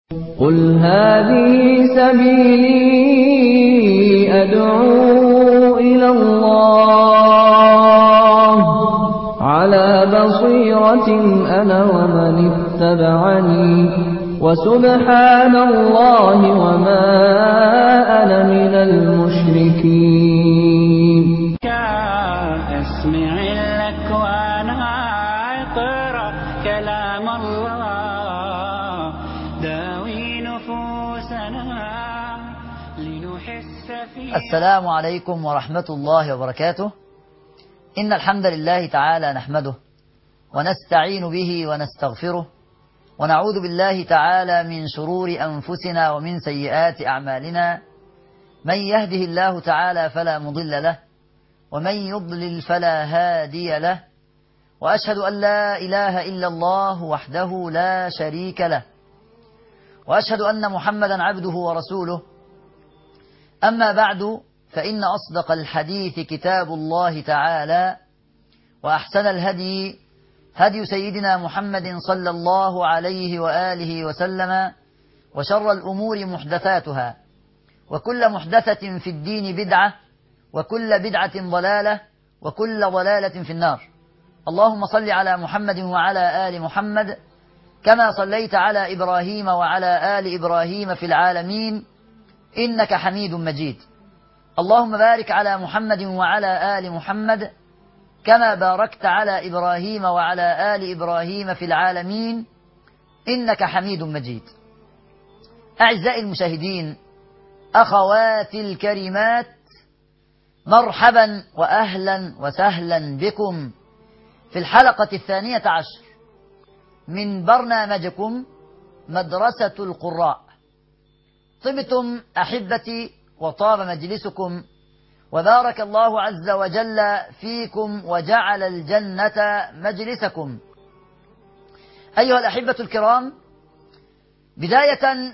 قل هذه سبيلي أدعو إلى الله على بصيرة أنا ومن اتبعني وسبحان الله وما أنا من المشركين أسمع لك وأنا أقرأ كلام الله داوي نفوسنا لنحس فيه السلام عليكم ورحمة الله وبركاته إن الحمد لله تعالى نحمده ونستعين به ونستغفره ونعوذ بالله تعالى من شرور أنفسنا ومن سيئات أعمالنا من يهده الله تعالى فلا مضل له ومن يضلل فلا هادي له وأشهد أن لا إله إلا الله وحده لا شريك له وأشهد أن محمدا عبده ورسوله أما بعد فإن أصدق الحديث كتاب الله تعالى وأحسن الهدي هدي سيدنا محمد صلى الله عليه وآله وسلم وشر الأمور محدثاتها وكل محدثة في الدين بدعة وكل بدعة ضلالة وكل ضلالة في النار اللهم صل على محمد وعلى آل محمد كما صليت على إبراهيم وعلى آل إبراهيم في العالمين إنك حميد مجيد اللهم بارك على محمد وعلى آل محمد كما باركت على إبراهيم وعلى آل إبراهيم في العالمين إنك حميد مجيد أعزائي المشاهدين أخواتي الكريمات مرحبا وأهلا وسهلا بكم في الحلقة الثانية عشر من برنامجكم مدرسة القراء طبتم أحبتي وطاب مجلسكم وبارك الله عز وجل فيكم وجعل الجنة مجلسكم أيها الأحبة الكرام بداية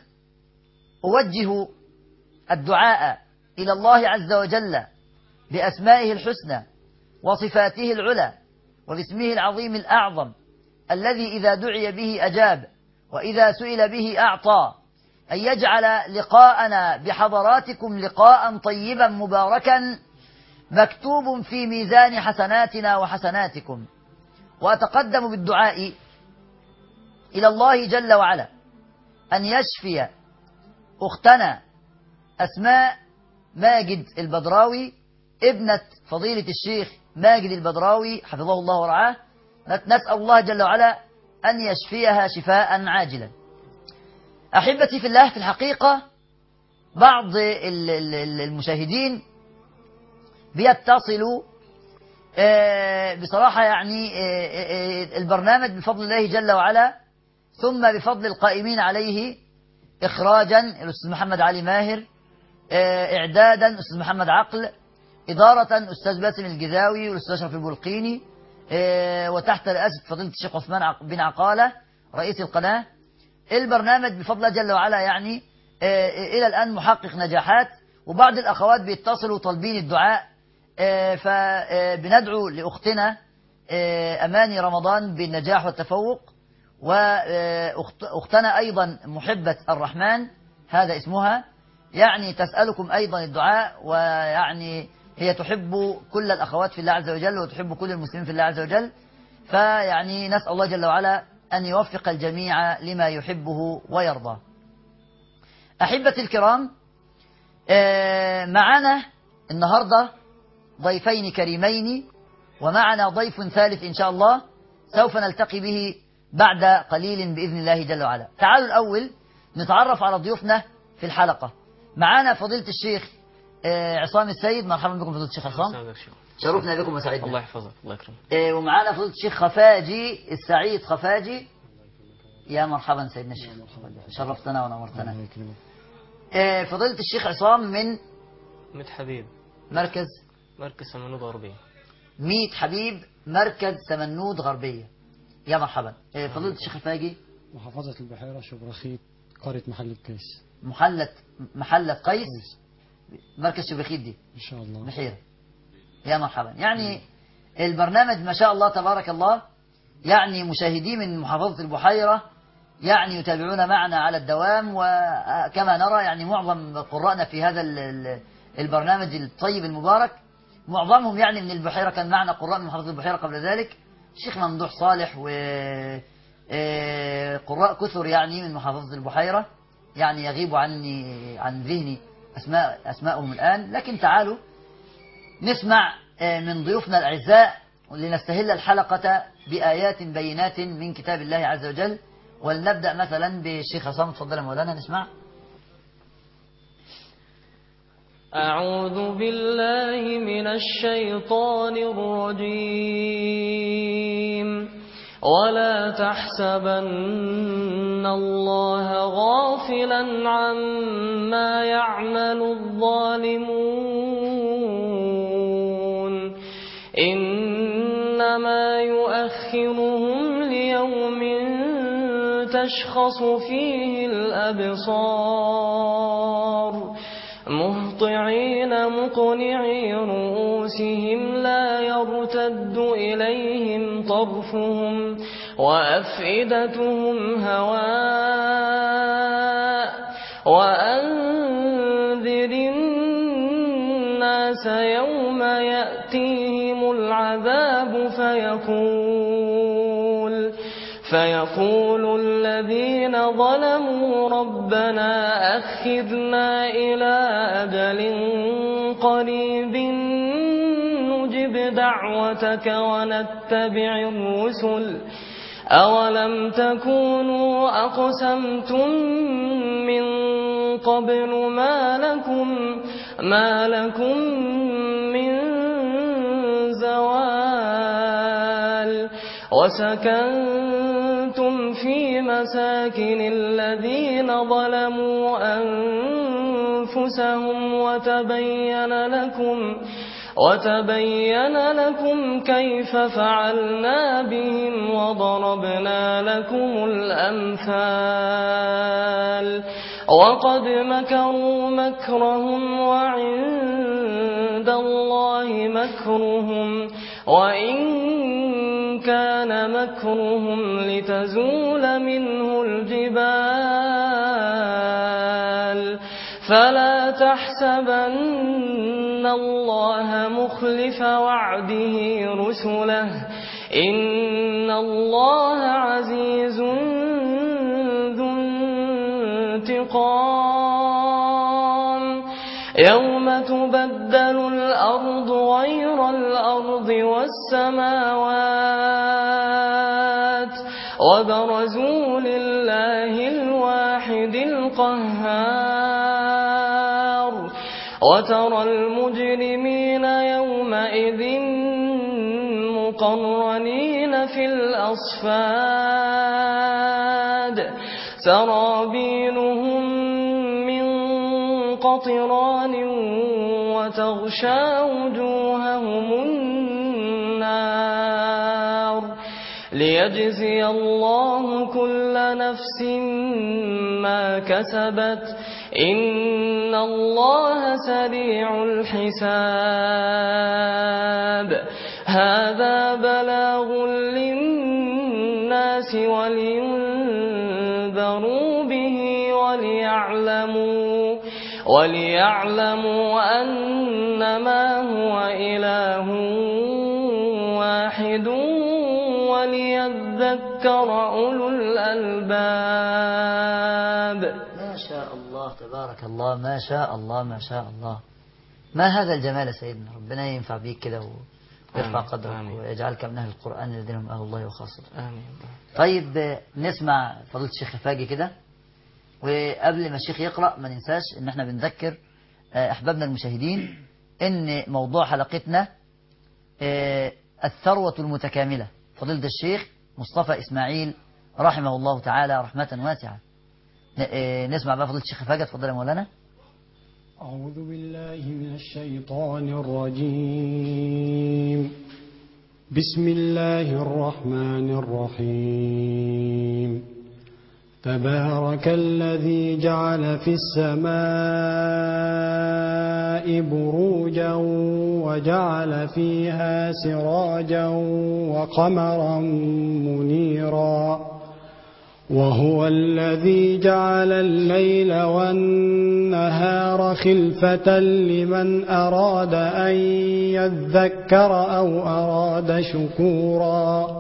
أوجه الدعاء إلى الله عز وجل بأسمائه الحسنى وصفاته العلى وباسمه العظيم الأعظم الذي إذا دعي به أجاب وإذا سئل به أعطى أن يجعل لقاءنا بحضراتكم لقاء طيبا مباركا مكتوب في ميزان حسناتنا وحسناتكم وأتقدم بالدعاء إلى الله جل وعلا أن يشفي أختنا أسماء ماجد البدراوي ابنة فضيلة الشيخ ماجد البدراوي حفظه الله ورعاه نسأل الله جل وعلا أن يشفيها شفاء عاجلا أحبتي في الله في الحقيقة بعض المشاهدين بيتصلوا بصراحة يعني البرنامج بفضل الله جل وعلا ثم بفضل القائمين عليه إخراجا الأستاذ محمد علي ماهر إعدادا أستاذ محمد عقل إدارة أستاذ باسم الجذاوي والأستاذ أشرف البلقيني وتحت رئاسة فضيلة الشيخ عثمان بن عقالة رئيس القناة البرنامج بفضل الله جل وعلا يعني إلى الآن محقق نجاحات وبعض الأخوات بيتصلوا طالبين الدعاء فبندعو لأختنا أماني رمضان بالنجاح والتفوق وأختنا أيضا محبة الرحمن هذا اسمها يعني تسألكم أيضا الدعاء ويعني هي تحب كل الأخوات في الله عز وجل وتحب كل المسلمين في الله عز وجل فيعني نسأل الله جل وعلا أن يوفق الجميع لما يحبه ويرضى أحبتي الكرام معنا النهاردة ضيفين كريمين ومعنا ضيف ثالث إن شاء الله سوف نلتقي به بعد قليل بإذن الله جل وعلا تعالوا الأول نتعرف على ضيوفنا في الحلقة معنا فضيلة الشيخ عصام السيد مرحبا بكم فضيلة الشيخ عصام شرفنا بكم وسعدنا الله يحفظك الله يكرمك ومعنا فضيلة الشيخ خفاجي السعيد خفاجي يا مرحبا سيدنا الشيخ شرفتنا ونورتنا فضيلة الشيخ عصام من ميت حبيب مركز مركز سمنود غربية ميت حبيب مركز سمنود غربية يا مرحبا فضيلة الشيخ الفاجي محافظة البحيرة شبرخيت قرية محل الكيس محلة محلة قيس مركز شبرخيت دي إن شاء الله بحيرة يا مرحبا يعني البرنامج ما شاء الله تبارك الله يعني مشاهديه من محافظة البحيرة يعني يتابعون معنا على الدوام وكما نرى يعني معظم قراءنا في هذا ال- ال- البرنامج الطيب المبارك معظمهم يعني من البحيرة كان معنا قراء من محافظة البحيرة قبل ذلك الشيخ ممدوح صالح و آه، قراء كثر يعني من محافظة البحيرة يعني يغيب عني عن ذهني أسماء أسماءهم الآن لكن تعالوا نسمع آه، من ضيوفنا الأعزاء لنستهل الحلقة بآيات بينات من كتاب الله عز وجل ولنبدأ مثلا بالشيخ عصام تفضل يا مولانا نسمع أعوذ بالله من الشيطان الرجيم ولا تحسبن الله غافلا عما يعمل الظالمون إنما يؤخرهم ليوم تشخص فيه الأبصار مهطعين مقنعي رؤوسهم لا يرتد إليهم طرفهم وأفئدتهم هواء وأنذر الناس يوم يأتيهم العذاب فيقول فيقول الذين ظلموا ربنا أخذنا إلى أجل قريب نجب دعوتك ونتبع الرسل أولم تكونوا أقسمتم من قبل ما لكم ما لكم من زوال وسكنتم في مساكن الذين ظلموا أنفسهم وتبين لكم وتبين لكم كيف فعلنا بهم وضربنا لكم الأمثال وقد مكروا مكرهم وعند الله مكرهم وإن كان مكرهم لتزول منه الجبال فلا تحسبن الله مخلف وعده رسله إن الله عزيز ذو انتقام يوم تبدل الأرض غير الأرض والسماوات وبرزوا لله الواحد القهار وترى المجرمين يومئذ مقرنين في الأصفاد سرابيلهم من قطران وتغشى وجوههم النار ليجزي الله كل نفس ما كسبت إن الله سريع الحساب هذا بلاغ للناس ولينذروا به وليعلموا وليعلموا أنما هو إله واحد وليذكر أولو الألباب ما شاء الله تبارك الله ما شاء الله ما شاء الله ما هذا الجمال يا سيدنا ربنا ينفع بيك كده و- ويرفع آمين. قدرك آمين. ويجعلك من أهل القرآن الذين هم أهل الله وخاصته آمين طيب آه، نسمع فضيلة الشيخ فاجي كده وقبل ما الشيخ يقرأ ما ننساش ان احنا بنذكر آه، احبابنا المشاهدين ان موضوع حلقتنا آه، الثروة المتكاملة فضيلة الشيخ مصطفى اسماعيل رحمه الله تعالى رحمة واسعة ن- آه، نسمع بقى فضيلة الشيخ فاجي اتفضل يا مولانا أعوذ بالله من الشيطان الرجيم بسم الله الرحمن الرحيم تبارك الذي جعل في السماء بروجا وجعل فيها سراجا وقمرا منيرا وهو الذي جعل الليل والنهار خلفة لمن أراد أن يذكر أو أراد شكورا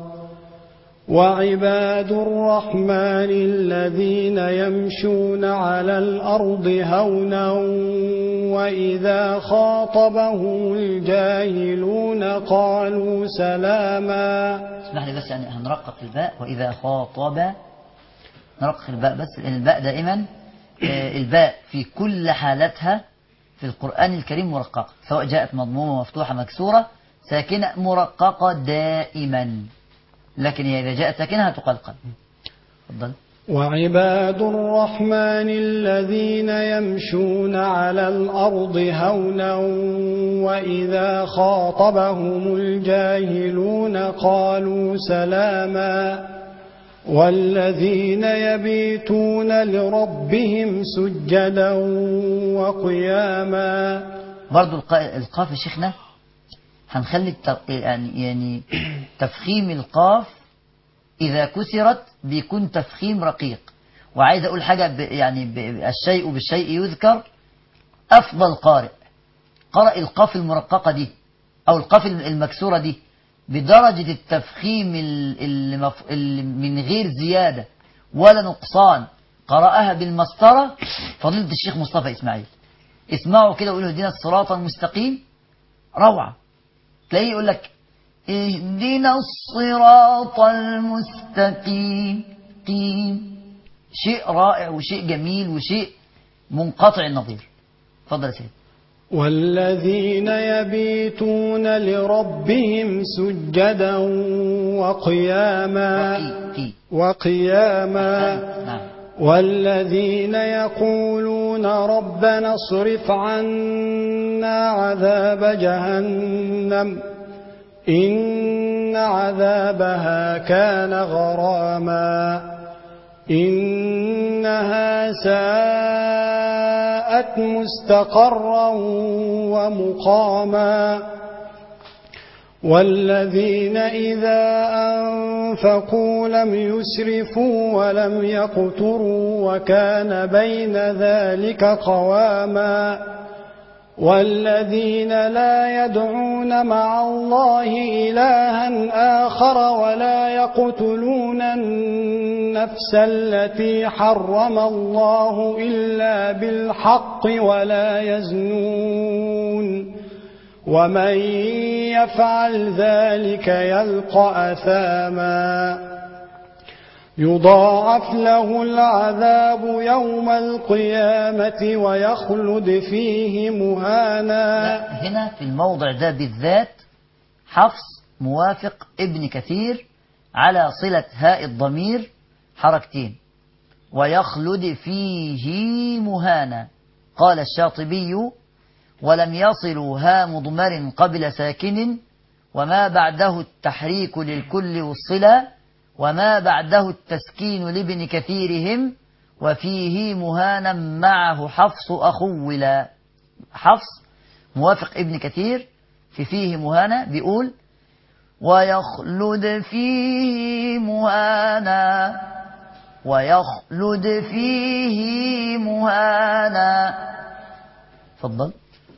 وعباد الرحمن الذين يمشون على الأرض هونا وإذا خاطبهم الجاهلون قالوا سلاما اسمح لي بس يعني هنرقق الباء وإذا خاطب نرقق الباء بس لأن الباء دائما آه، الباء في كل حالتها في القرآن الكريم مرققة سواء جاءت مضمومة مفتوحة مكسورة ساكنة مرققة دائما لكن هي إذا جاءت ساكنة هتقلقل تفضل وعباد الرحمن الذين يمشون على الأرض هونا وإذا خاطبهم الجاهلون قالوا سلاما والذين يبيتون لربهم سجدا وقياما برضو الق- القاف يا شيخنا هنخلي الت- يعني يعني تفخيم القاف إذا كسرت بيكون تفخيم رقيق وعايز أقول حاجة ب يعني ب الشيء بالشيء يذكر أفضل قارئ قرأ القاف المرققة دي أو القاف المكسورة دي بدرجة التفخيم ال- المف... ال- من غير زيادة ولا نقصان قرأها بالمسطرة فضيلة الشيخ مصطفى إسماعيل اسمعوا كده وقولوا اهدنا الصراط المستقيم روعة تلاقيه يقول لك اهدنا الصراط المستقيم قيم شيء رائع وشيء جميل وشيء منقطع النظير اتفضل يا سيدي والذين يبيتون لربهم سجدا وقياما وقي- قي. وقياما نعم والذين يقولون ربنا اصرف عنا عذاب جهنم إن عذابها كان غراما إنها ساءت مستقرا ومقاما والذين إذا أنفقوا لم يسرفوا ولم يقتروا وكان بين ذلك قواما والذين لا يدعون مع الله إلها آخر ولا يقتلون النفس التي حرم الله إلا بالحق ولا يزنون ومن يفعل ذلك يلقى أثاما يضاعف له العذاب يوم القيامة ويخلد فيه مهانا لا هنا في الموضع ده بالذات حفص موافق ابن كثير على صلة هاء الضمير حركتين ويخلد فيه مهانا قال الشاطبي ولم يصلوا ها مضمر قبل ساكن وما بعده التحريك للكل والصلة وما بعده التسكين لابن كثيرهم وفيه مهانا معه حفص أخولا حفص موافق ابن كثير في فيه مهانا بيقول ويخلد فيه مهانا ويخلد فيه مهانا تفضل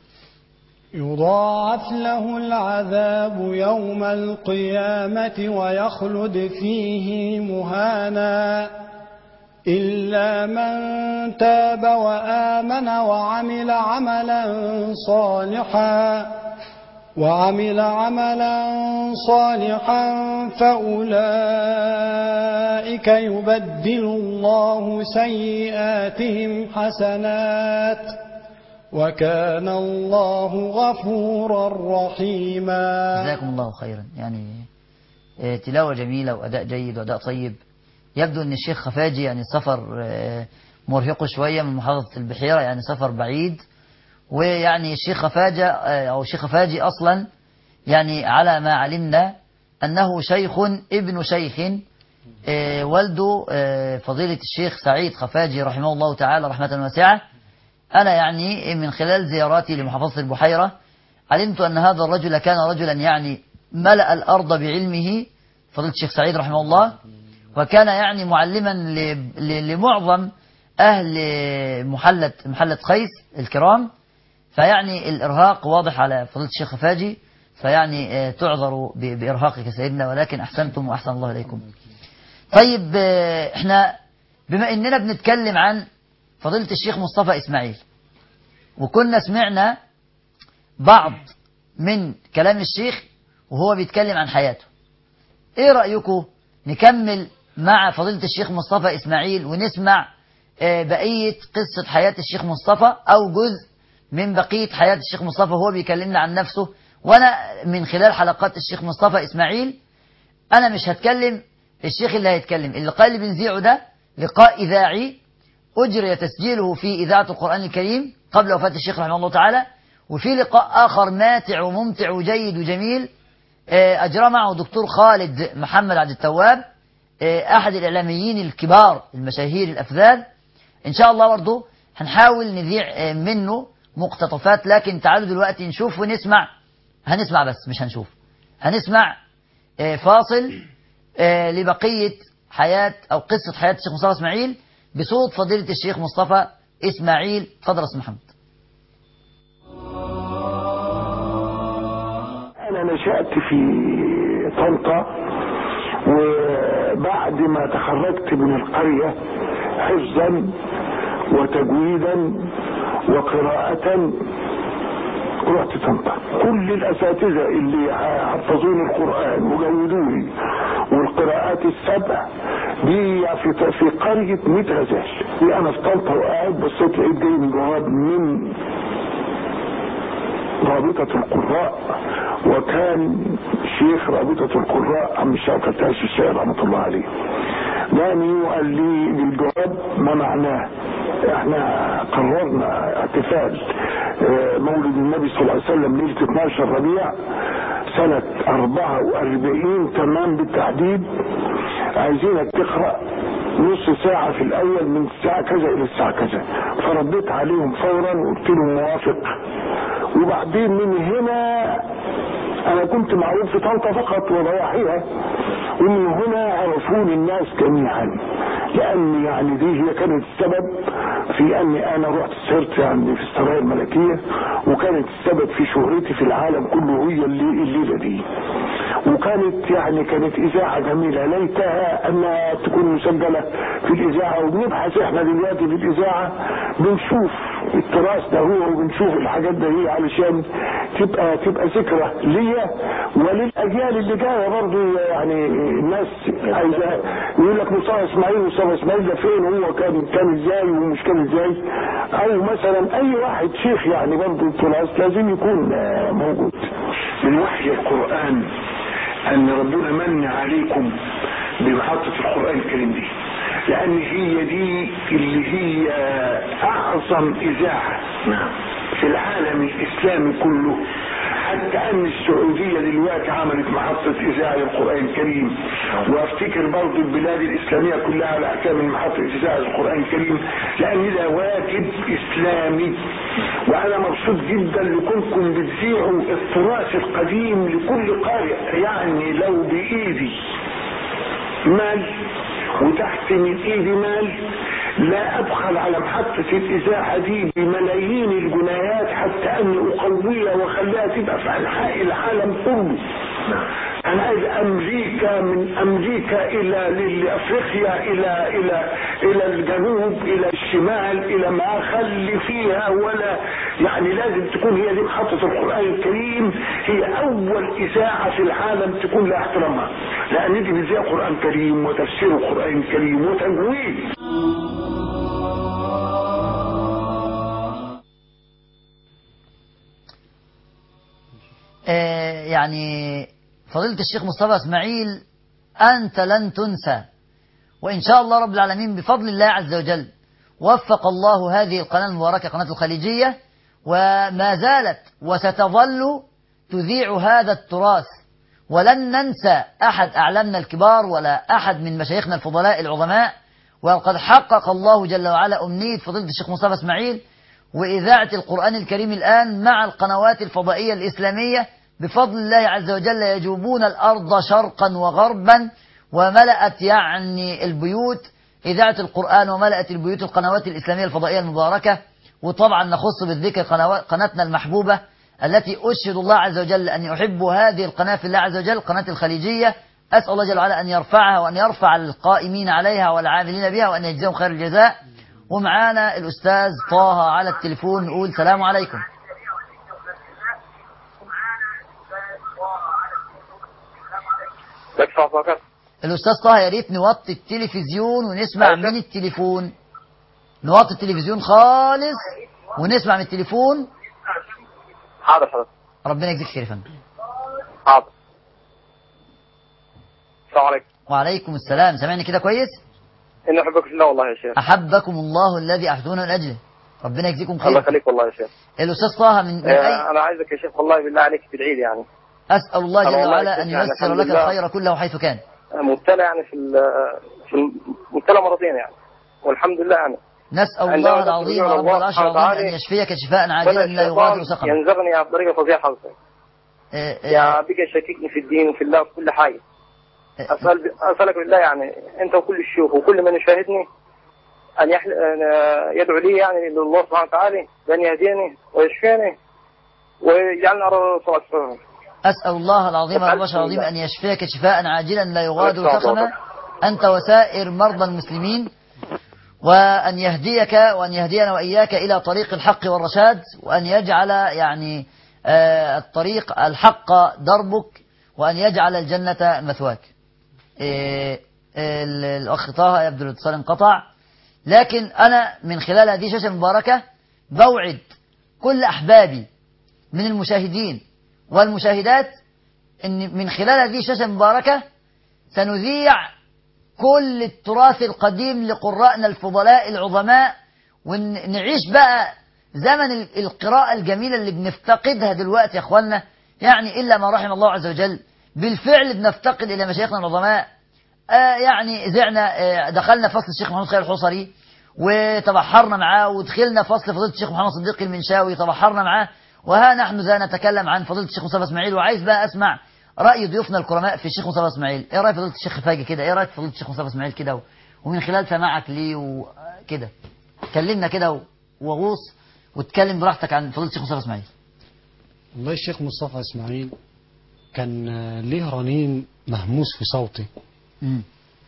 يضاعف له العذاب يوم القيامة ويخلد فيه مهانا إلا من تاب وآمن وعمل عملا صالحا وعمل عملا صالحا فأولئك يبدل الله سيئاتهم حسنات وكان الله غفورا رحيما جزاكم الله خيرا يعني آه، تلاوة جميلة وأداء جيد وأداء طيب يبدو أن الشيخ خفاجي يعني سفر آه، مرهقه شوية من محافظة البحيرة يعني سفر بعيد ويعني الشيخ خفاجة آه، أو الشيخ خفاجي أصلا يعني على ما علمنا أنه شيخ ابن شيخ آه، والده آه، فضيلة الشيخ سعيد خفاجي رحمه الله تعالى رحمة واسعة أنا يعني من خلال زياراتي لمحافظة البحيرة علمت أن هذا الرجل كان رجلا يعني ملأ الأرض بعلمه فضيلة الشيخ سعيد رحمه الله وكان يعني معلما ل- ل- لمعظم أهل محلة محلة قيس الكرام فيعني الإرهاق واضح على فضيلة الشيخ خفاجي فيعني آه، تعذر ب- بإرهاقك سيدنا ولكن أحسنتم وأحسن الله إليكم طيب آه، احنا بما اننا بنتكلم عن فضيلة الشيخ مصطفى اسماعيل وكنا سمعنا بعض من كلام الشيخ وهو بيتكلم عن حياته ايه رأيكم نكمل مع فضيلة الشيخ مصطفى اسماعيل ونسمع آه، بقية قصة حياة الشيخ مصطفى او جزء من بقية حياة الشيخ مصطفى وهو بيكلمنا عن نفسه وانا من خلال حلقات الشيخ مصطفى اسماعيل انا مش هتكلم الشيخ اللي هيتكلم اللقاء اللي بنذيعه ده لقاء اذاعي اجري تسجيله في اذاعه القران الكريم قبل وفاه الشيخ رحمه الله تعالى وفي لقاء اخر ماتع وممتع وجيد وجميل آه، اجرى معه دكتور خالد محمد عبد التواب آه، احد الاعلاميين الكبار المشاهير الافذاذ ان شاء الله برضه هنحاول نذيع آه، منه مقتطفات لكن تعالوا دلوقتي نشوف ونسمع هنسمع بس مش هنشوف هنسمع آه، فاصل آه، لبقية حياة أو قصة حياة الشيخ مصطفى إسماعيل بصوت فضيلة الشيخ مصطفى إسماعيل تفضل يا أستاذ محمد أنا نشأت في طنطا وبعد ما تخرجت من القرية حفظا وتجويدا وقراءة رحت طنطا كل الأساتذة اللي حفظوني القرآن وجودوني والقراءات السبع دي في في قرية ميت غزال دي أنا في طنطا وقاعد بصيت لقيت جاي من جواب من رابطة القراء وكان شيخ رابطة القراء عم شوكة تاشي الشيخ رحمة الله عليه جاني وقال لي بالجواب ما معناه احنا قررنا احتفال اه، مولد النبي صلى الله عليه وسلم ليلة 12 ربيع سنة 44 تمام بالتحديد عايزينك تقرأ نص ساعة في الأول من الساعة كذا إلى الساعة كذا فرديت عليهم فورا وقلت لهم موافق وبعدين من هنا أنا كنت معروف في طنطا فقط وضواحيها ومن هنا عرفوني الناس جميعا لأن يعني دي هي كانت السبب في أني أنا رحت سهرت يعني في السرايا الملكية وكانت السبب في شهرتي في العالم كله هي اللي الليلة دي وكانت يعني كانت إذاعة جميلة ليتها أنها تكون مسجلة في الإذاعة وبنبحث إحنا دلوقتي في الإذاعة بنشوف التراث ده هو وبنشوف الحاجات ده هي علشان تبقى تبقى ذكرى ليا وللأجيال اللي جاية برضه يعني الناس عايزة يقول لك مصطفى إسماعيل مصطفى إسماعيل ده فين هو كان كان إزاي ومش كان إزاي أو مثلا أي واحد شيخ يعني برضه التراث لازم يكون آه، موجود من وحي القرآن أن ربنا من عليكم بمحطة القرآن الكريم دي لأن هي دي اللي هي أعظم إذاعة في العالم الإسلامي كله حتى أن السعودية دلوقتي عملت محطة إذاعة للقرآن الكريم وأفتكر برضه البلاد الإسلامية كلها على أحكام محطة إذاعة القرآن الكريم لأن ده واجب إسلامي وأنا مبسوط جدا لكونكم بتذيعوا التراث القديم لكل قارئ يعني لو بإيدي مال وتحت من ايدي مال لا ابخل على محطة الاذاعة دي بملايين الجنيهات حتى اني اقويها واخليها تبقى في انحاء العالم كله انا عايز امريكا من امريكا الى لافريقيا الى الى الى الجنوب الى الشمال الى ما اخلي فيها ولا يعني لازم تكون هي دي محطة القرآن الكريم هي اول اذاعة في العالم تكون لها احترامها لان دي بتذيع قرآن كريم وتفسير القرآن الكريم وتجويد آه، يعني فضيلة الشيخ مصطفى إسماعيل أنت لن تنسى وإن شاء الله رب العالمين بفضل الله عز وجل وفق الله هذه القناة المباركة قناة الخليجية وما زالت وستظل تذيع هذا التراث ولن ننسى أحد أعلامنا الكبار ولا أحد من مشايخنا الفضلاء العظماء وقد حقق الله جل وعلا أمنية فضيلة الشيخ مصطفى إسماعيل وإذاعة القرآن الكريم الآن مع القنوات الفضائية الإسلامية بفضل الله عز وجل يجوبون الأرض شرقا وغربا وملأت يعني البيوت إذاعة القرآن وملأت البيوت القنوات الإسلامية الفضائية المباركة وطبعا نخص بالذكر قنوات- قناتنا المحبوبة التي أشهد الله عز وجل أني أحب هذه القناة في الله عز وجل قناة الخليجية أسأل الله جل وعلا أن يرفعها وأن يرفع القائمين عليها والعاملين بها وأن يجزيهم خير الجزاء ومعانا الأستاذ طه على التليفون نقول سلام عليكم بدفع فقط الأستاذ طه يا ريت نوطي التلفزيون ونسمع أيوة. من التليفون نوطي التلفزيون خالص ونسمع من التليفون حاضر حضرتك ربنا يجزيك خير يا فندم حاضر السلام عليكم وعليكم السلام سامعني كده كويس إني أحبك في الله والله يا شيخ أحبكم الله الذي أحببتونا من أجله ربنا يجزيكم الله خير يخليك والله يا شيخ الأستاذ طه من, من آه، أي أنا عايزك يا شيخ والله بالله عليك تدعي لي يعني أسأل الله أنا جل والله وعلا كنت أن يعني ييسر الحمد لك لله. الخير كله حيث كان أنا مبتلى يعني في ال- في الم- مبتلى مرضين يعني والحمد لله يعني نسأل عندما الله تدخل العظيم إلى رب الله العرش سبحانه العظيم أن وتعالى يشفيك شفاء بدأ عاجلا لا الشيطان يغادر سقما ينزغني على طريقة فظيعة حضرتك آه، آه، يعني بقى يشككني في الدين وفي الله وفي كل حاجة آه، أسأل أسألك بالله يعني أنت وكل الشيوخ وكل من يشاهدني أن يحل... أن يدعو لي يعني لله سبحانه وتعالى بأن يهديني ويشفيني ويجعلني على صلاة السلام أسأل الله العظيم رب العرش العظيم أن يشفيك شفاء عاجلا لا يغادر سقما أنت وسائر مرضى المسلمين وأن يهديك وأن يهدينا وإياك إلى طريق الحق والرشاد وأن يجعل يعني آه، الطريق الحق دربك وأن يجعل الجنة مثواك إيه، ال- الأخ طه يبدو الاتصال انقطع لكن أنا من خلال هذه الشاشة المباركة بوعد كل أحبابي من المشاهدين والمشاهدات ان من خلال هذه الشاشه المباركه سنذيع كل التراث القديم لقرائنا الفضلاء العظماء ونعيش بقى زمن ال- القراءة الجميلة اللي بنفتقدها دلوقتي يا اخوانا يعني إلا ما رحم الله عز وجل بالفعل بنفتقد إلى مشايخنا العظماء آه يعني زعنا آه دخلنا فصل الشيخ محمود خير الحصري وتبحرنا معاه ودخلنا فصل فضيلة الشيخ محمد صديق المنشاوي تبحرنا معاه وها نحن ذا نتكلم عن فضيلة الشيخ مصطفى اسماعيل وعايز بقى اسمع رأي ضيوفنا الكرماء في الشيخ مصطفى اسماعيل ايه رأي فضيلة الشيخ فاجي كده ايه رأيك في فضيلة الشيخ مصطفى اسماعيل كده و- ومن خلال سماعك ليه وكده كلمنا كده و- وغوص واتكلم براحتك عن فضيلة الشيخ مصطفى اسماعيل والله الشيخ مصطفى إسماعيل كان آه، ليه رنين مهموس في صوته مم.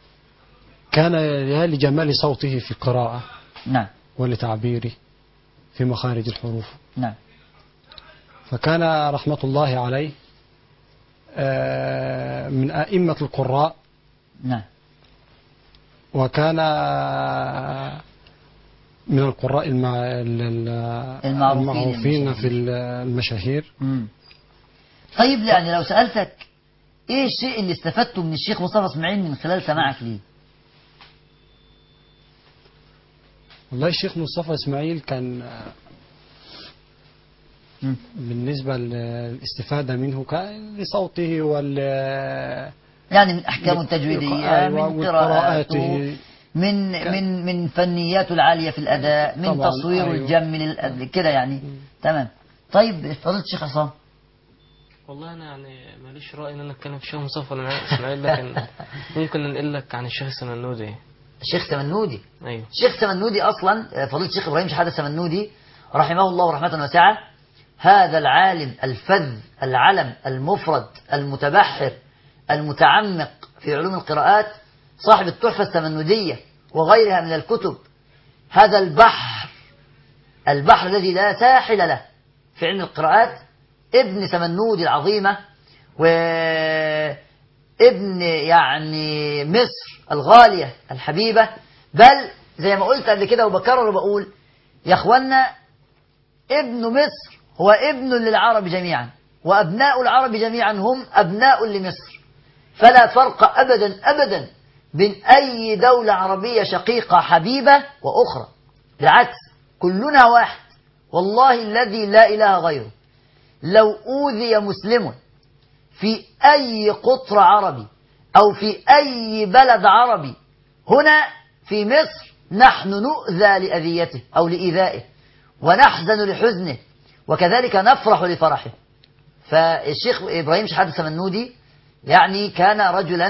كان يا لجمال صوته في القراءة نعم ولتعبيره في مخارج الحروف نعم فكان رحمة الله عليه آه، من أئمة القراء نعم وكان آه، من القراء المع... ال- ال- المعروفين المعروفين المشاهير. في ال- المشاهير مم. طيب يعني لو سألتك ايه الشيء اللي استفدته من الشيخ مصطفى اسماعيل من خلال سماعك ليه والله الشيخ مصطفى إسماعيل كان آه، مم. بالنسبة للاستفادة منه كان لصوته وال يعني من احكامه التجويديه أيوة، من وقراءاته. قراءاته من كان- من من فنياته العاليه في الاداء من طبعاً، تصويره أيوة. الجم للأداء كده يعني تمام طيب فضيله الشيخ عصام والله انا يعني ماليش راي ان انا اتكلم في الشيخ مصطفى اسماعيل لكن ممكن ننقل لك عن الشيخ السمنودي الشيخ سمنودي ايوه الشيخ سمنودي اصلا آه، فضيله الشيخ ابراهيم شحاته سمنودي رحمه الله رحمه واسعه هذا العالم الفذ العلم المفرد المتبحر المتعمق في علوم القراءات صاحب التحفه السمنوديه وغيرها من الكتب هذا البحر البحر الذي لا ساحل له في علم القراءات ابن سمنودي العظيمه وابن يعني مصر الغاليه الحبيبه بل زي ما قلت قبل كده وبكرر وبقول يا اخوانا ابن مصر هو ابن للعرب جميعا وابناء العرب جميعا هم ابناء لمصر فلا فرق ابدا ابدا بين اي دوله عربيه شقيقه حبيبه واخرى بالعكس كلنا واحد والله الذي لا اله غيره لو اوذي مسلم في اي قطر عربي او في اي بلد عربي هنا في مصر نحن نؤذى لاذيته او لايذائه ونحزن لحزنه وكذلك نفرح لفرحه فالشيخ ابراهيم شحاته السمنودي يعني كان رجلا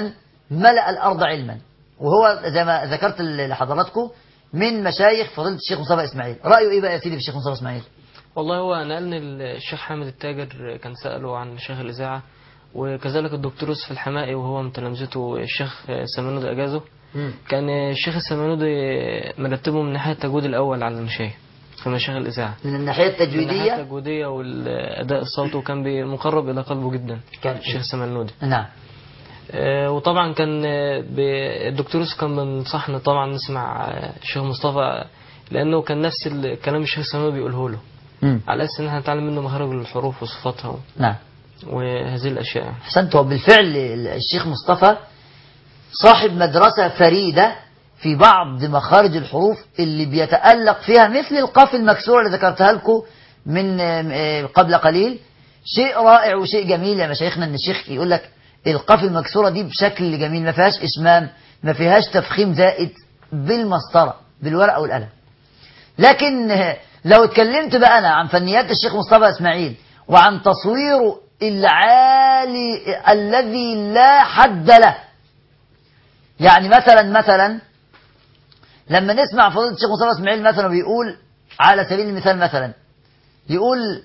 ملأ الأرض علما وهو زي ما ذكرت لحضراتكم من مشايخ فضيلة الشيخ مصطفى إسماعيل رأيه إيه بقى يا سيدي في الشيخ مصطفى إسماعيل والله هو نقلني الشيخ حامد التاجر كان سأله عن شيخ الإذاعة وكذلك الدكتور يوسف الحمائي وهو من تلامذته الشيخ سمنود أجازه كان الشيخ السمنودي مرتبه من ناحية التجويد الأول على المشايخ في مشايخ الإذاعة من الناحية من الناحية التجويدية التجويدية والأداء الصوتي وكان بي- مقرب إلى قلبه جدا كان الشيخ السمنودي نعم آه، وطبعا كان آه، ب- الدكتور يوسف كان بينصحنا طبعا نسمع آه، الشيخ مصطفى لأنه كان نفس الكلام الشيخ السمنودي بيقوله له مم. على أساس إن احنا نتعلم منه مخارج الحروف وصفاتها و- نعم وهذه الأشياء يعني. أحسنت هو بالفعل الشيخ مصطفى صاحب مدرسة فريدة في بعض مخارج الحروف اللي بيتألق فيها مثل القاف المكسورة اللي ذكرتها لكم من آه، قبل قليل شيء رائع وشيء جميل يا مشايخنا ان الشيخ يقول لك القاف المكسورة دي بشكل جميل ما فيهاش اسمام ما فيهاش تفخيم زائد بالمسطرة بالورقة والقلم لكن آه، لو اتكلمت بقى انا عن فنيات الشيخ مصطفى اسماعيل وعن تصويره العالي الذي لا حد له يعني مثلا مثلا لما نسمع فضيلة الشيخ مصطفى اسماعيل مثلا بيقول على سبيل المثال مثلا يقول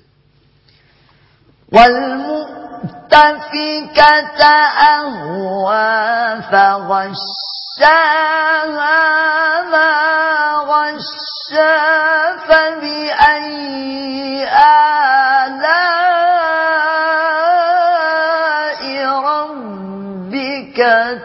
والمؤتفكة أهوى فغشاها ما غشا فبأي آلاء ربك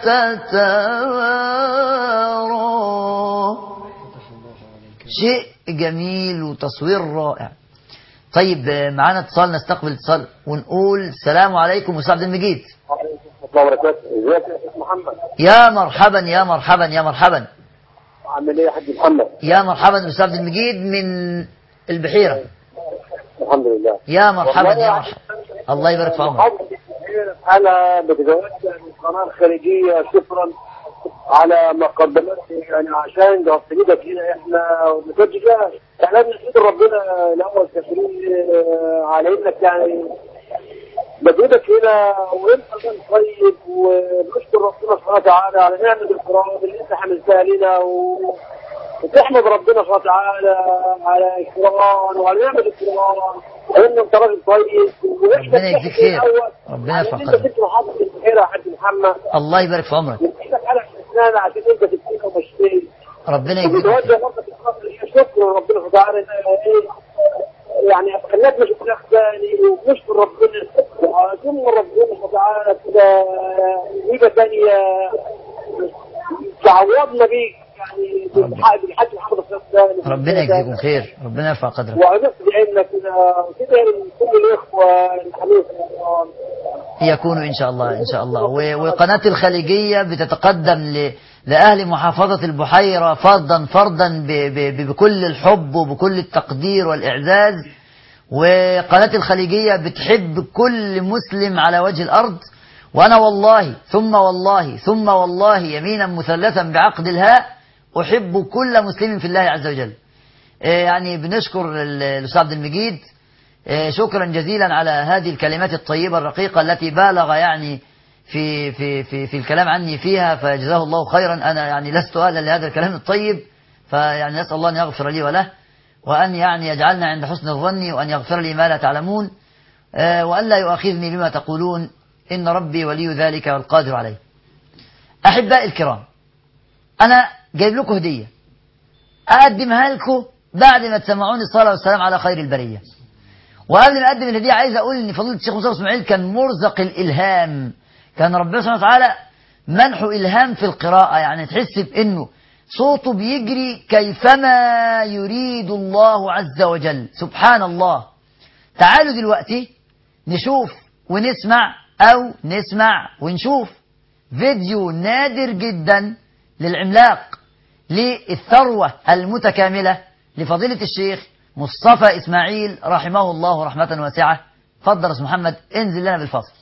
تتمارى شيء جميل وتصوير رائع طيب آه، معانا اتصال نستقبل اتصال ونقول السلام عليكم استاذ عبد المجيد الله وبركاته ازيك يا شيخ محمد يا مرحبا يا مرحبا يا مرحبا عامل ايه يا حاج محمد يا مرحبا استاذ عبد المجيد من البحيره الحمد لله يا مرحبا والله يا مرحبا الله يبارك في عمرك محمد، انا بتزوجت من القناه الخارجيه شكرا على ما قدمت يعني عشان ده ايدك هنا احنا ما كانش فيها احنا بنشكر ربنا الاول كثيرين على انك يعني مجهودك هنا وانت راجل طيب ونشكر ربنا سبحانه وتعالى على نعمه القران اللي انت حملتها لنا و... وتحمد ربنا سبحانه وتعالى على القران وعلى نعمه القران وان انت راجل طيب واحنا ربنا يجزيك بنحكي خير. الأول ربنا على يرفع ان انت قدرك. كنت محافظ البحيره يا حاج محمد الله يبارك في عمرك ونحكي على اسنان عشان انت تبكينا ومشتري ربنا يجزيك وبنوجه خير. برضه في الخاطر هي شكر ربنا سبحانه وتعالى إن ايه يعني خلتنا شفنا ثاني ونشكر ربنا ثم ربنا سبحانه وتعالى كده هيبه ثانيه تعوضنا بيك يعني بالحق بالحاج محمد الصلاة الثاني ربنا يجزيكم خير ربنا يرفع قدرك وعرفت بعيننا كده كده كل الاخوه الحبيب يكون إن شاء الله إن شاء الله و- وقناة الخليجية بتتقدم ل- لأهل محافظة البحيرة فردا فردا ب- ب- بكل الحب وبكل التقدير والإعزاز وقناة الخليجية بتحب كل مسلم على وجه الأرض وأنا والله ثم والله ثم والله يمينا مثلثا بعقد الهاء أحب كل مسلم في الله عز وجل آه، يعني بنشكر ال- الأستاذ عبد المجيد آه، شكرا جزيلا على هذه الكلمات الطيبة الرقيقة التي بالغ يعني في في في في الكلام عني فيها فجزاه الله خيرا أنا يعني لست أهلا لهذا الكلام الطيب فيعني نسأل الله أن يغفر لي وله وأن يعني يجعلنا عند حسن الظن وأن يغفر لي ما لا تعلمون آه، وأن لا يؤاخذني بما تقولون إن ربي ولي ذلك والقادر عليه أحبائي الكرام أنا جايب لكم هدية أقدمها لكم بعد ما تسمعوني الصلاة والسلام على خير البرية وقبل ما أقدم الهدية عايز أقول إن فضيلة الشيخ مصطفى إسماعيل كان مرزق الإلهام كان ربنا سبحانه وتعالى منحه إلهام في القراءة يعني تحس بإنه صوته بيجري كيفما يريد الله عز وجل سبحان الله تعالوا دلوقتي نشوف ونسمع أو نسمع ونشوف فيديو نادر جدا للعملاق للثروة المتكاملة لفضيلة الشيخ مصطفى إسماعيل رحمه الله رحمة واسعة فضل يا أستاذ محمد انزل لنا بالفصل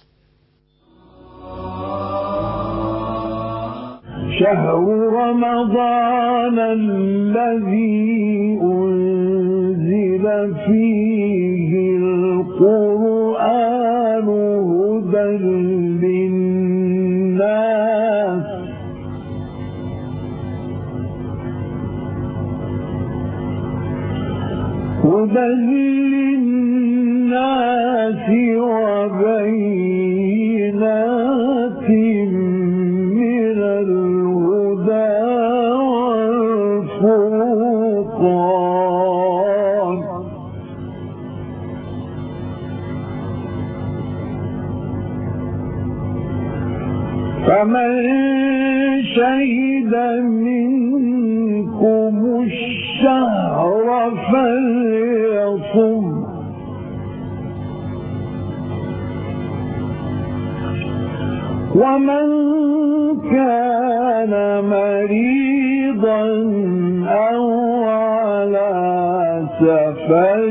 شهر رمضان الذي أنزل فيه القرآن هدى للناس هدى للناس وبينات من الهدى والفرقان فمن شهد منكم الشهر فليصم ومن كان مريضا أو على سفر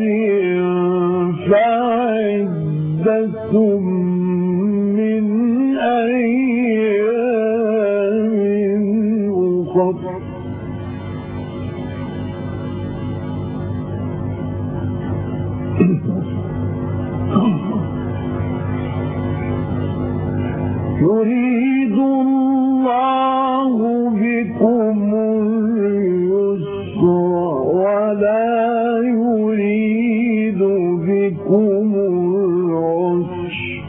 فعدة من أيام أخر يريد الله بكم اليسر ولا يريد بكم العسر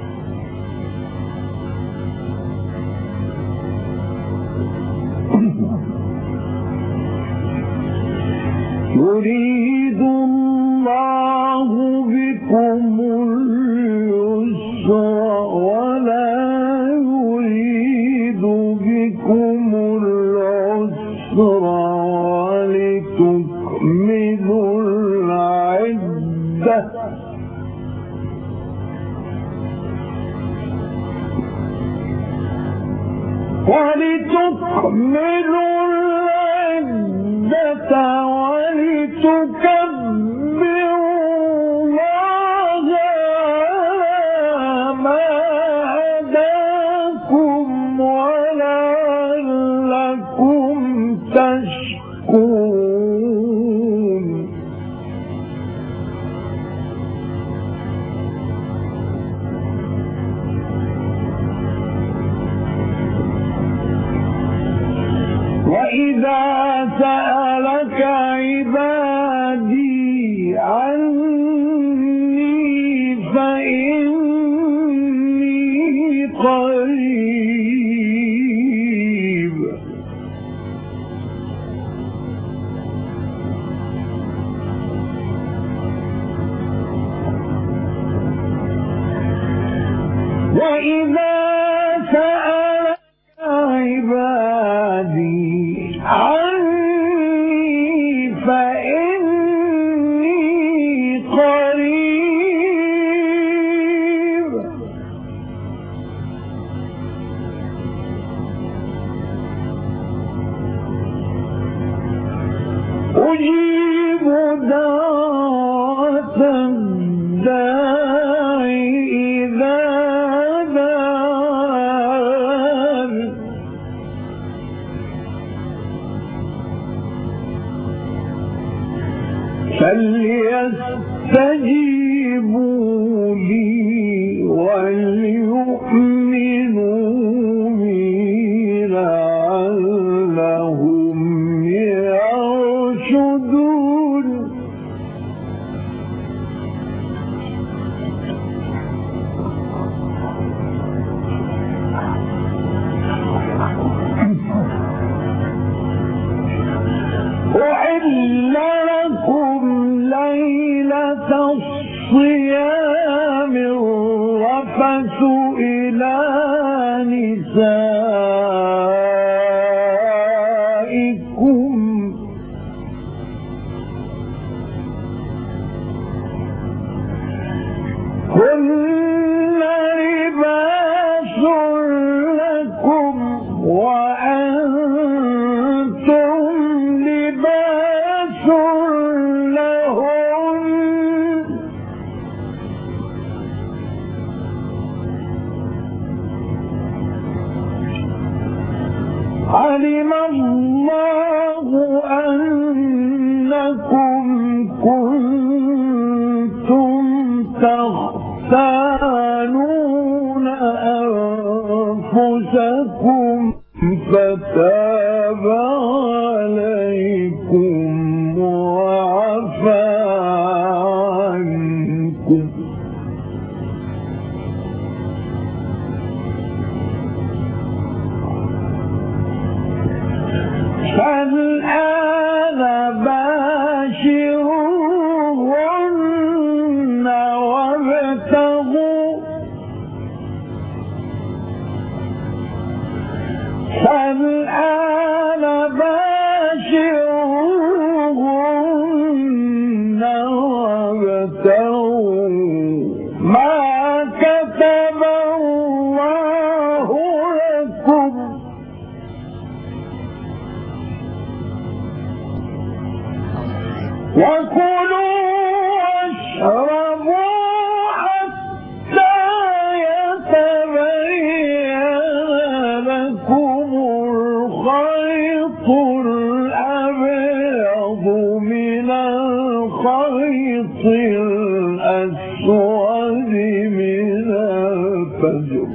يريد الله بكم اليسر ولا يريد بكم العسر ولتكملوا العدة ولتكملوا العدة ولتكبروا الله على ما هداكم ولعلكم تشكرون وإذا سألك عبادي عني فإني قريب وإذا سألك عبادي عني فإني قريب أجيب دعوة الداعي إذا دعان فليستجيبوا لي وليؤمنوا بي لعلهم يرشدون أحل لكم ليلة الصيام الرفث إلى نسائكم هن لباس لكم وأنتم لباس لهن علم الله أنكم كنتم تختانون أنفسكم فتاب عليكم وعفى لكم فالآن باشروهن وابتغوا فالآن باشروهن وابتغوا ما كتب الله لكم وكلوا واشربوا حتى يتبين لكم الخيط الأبيض من الخيط الأسود من الفجر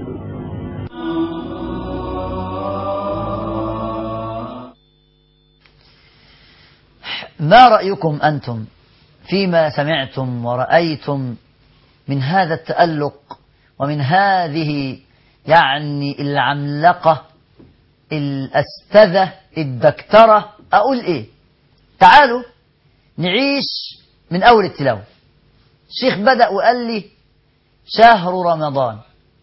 ما رأيكم أنتم فيما سمعتم ورأيتم من هذا التألق ومن هذه يعني العملقة الأستذة الدكترة أقول إيه تعالوا نعيش من أول التلاوة الشيخ بدأ وقال لي شهر رمضان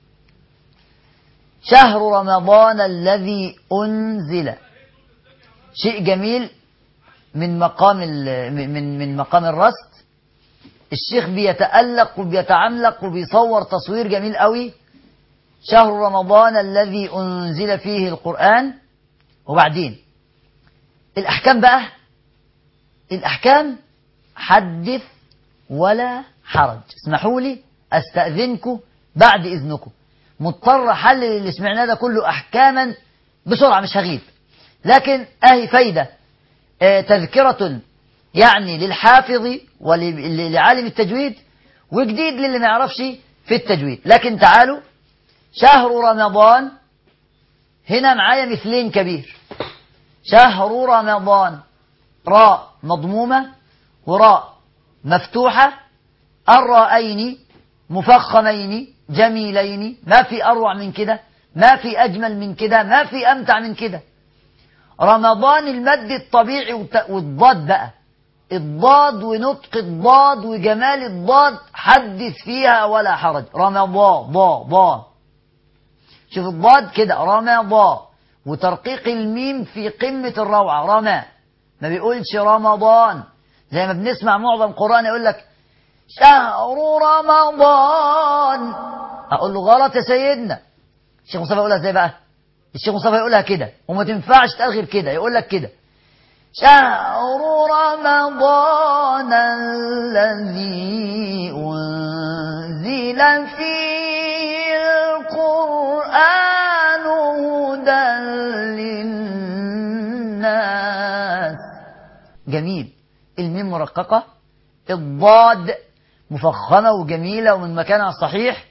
شهر رمضان الذي أنزل شيء جميل من مقام ال- من من مقام الرصد الشيخ بيتألق وبيتعملق وبيصور تصوير جميل قوي شهر رمضان الذي أنزل فيه القرآن وبعدين الأحكام بقى الأحكام حدث ولا حرج اسمحوا لي أستأذنكم بعد إذنكم مضطر أحلل اللي سمعناه ده كله أحكاما بسرعة مش هغيب لكن أهي فايدة آه، تذكرة يعني للحافظ ولعالم التجويد وجديد للي ما يعرفش في التجويد لكن تعالوا شهر رمضان هنا معايا مثلين كبير شهر رمضان راء مضمومة وراء مفتوحة الرائين مفخمين جميلين ما في أروع من كده ما في أجمل من كده ما في أمتع من كده رمضان المد الطبيعي وت- والضاد بقى الضاد ونطق الضاد وجمال الضاد حدث فيها ولا حرج رمضان ضا ضا شوف الضاد كده رمضان وترقيق الميم في قمة الروعة رمى ما بيقولش رمضان زي ما بنسمع معظم قرآن يقول لك شهر رمضان أقول له غلط يا سيدنا الشيخ مصطفى يقولها ازاي بقى الشيخ مصطفى يقولها كده وما تنفعش تقال غير كده يقول لك كده شهر رمضان الذي أنزل فيه القرآن هدى للناس جميل الميم مرققة الضاد مفخمة وجميلة ومن مكانها الصحيح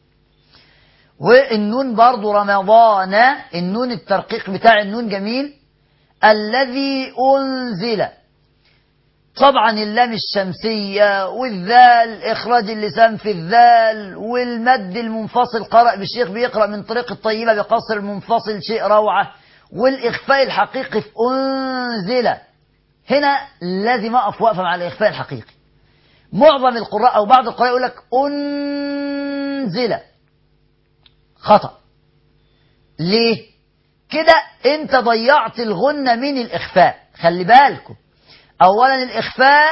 والنون برضو رمضان النون الترقيق بتاع النون جميل الذي أنزل طبعا اللام الشمسية والذال إخراج اللسان في الذال والمد المنفصل قرأ بالشيخ بيقرأ من طريق الطيبة بقصر المنفصل شيء روعة والإخفاء الحقيقي في أنزل هنا لازم أقف وقفة مع الإخفاء الحقيقي معظم القراء أو بعض القراء يقول لك أنزل خطأ ليه كده انت ضيعت الغنة من الإخفاء خلي بالكم أولا الإخفاء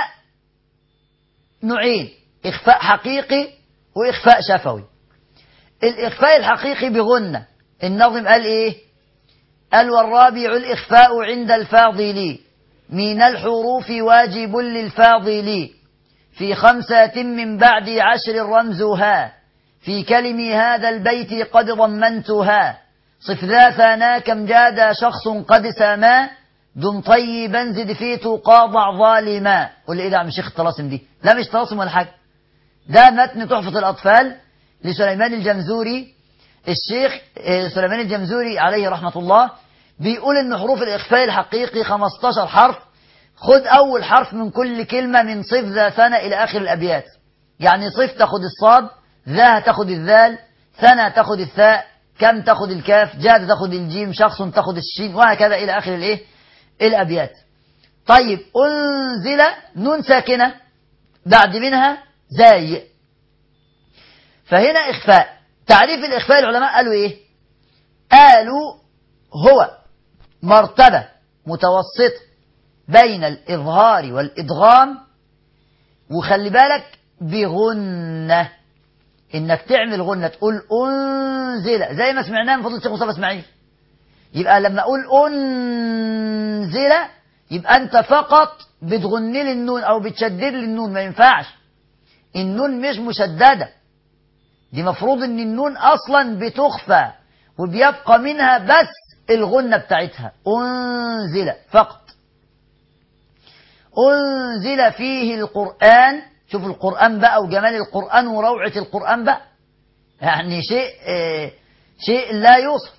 نوعين إخفاء حقيقي وإخفاء شفوي الإخفاء الحقيقي بغنة النظم قال إيه قال والرابع الإخفاء عند الفاضل من الحروف واجب للفاضل في خمسة من بعد عشر رمزها في كلم هذا البيت قد ضمنتها صف ذا ثنا كم جاد شخص قد سما دم طيبا زد في تقاضع ظالما قول لي ايه ده يا عم شيخ الطلاسم دي لا مش طلاسم ولا حاجه ده متن تحفة الأطفال لسليمان الجمزوري الشيخ آه، سليمان الجمزوري عليه رحمة الله بيقول إن حروف الإخفاء الحقيقي 15 حرف خد أول حرف من كل كلمة من صف ذا ثنا إلى آخر الأبيات يعني صف تاخد الصاد ذا تاخد الذال ثنا تاخد الثاء كم تاخد الكاف جاد تاخد الجيم شخص تاخد الشين وهكذا إلى آخر الإيه الأبيات طيب أنزل نون ساكنة بعد منها زاي فهنا إخفاء تعريف الإخفاء العلماء قالوا إيه قالوا هو مرتبة متوسطة بين الإظهار والإدغام وخلي بالك بغنة إنك تعمل غنة تقول أنزل زي ما سمعناه من فضل الشيخ مصطفى إسماعيل يبقى لما أقول أنزل يبقى أنت فقط بتغني لي النون أو بتشدد لي النون ما ينفعش النون مش مشددة دي مفروض إن النون أصلا بتخفى وبيبقى منها بس الغنة بتاعتها أنزل فقط أنزل فيه القرآن شوف القرآن بقى وجمال القرآن وروعة القرآن بقى يعني شيء آه شيء لا يوصف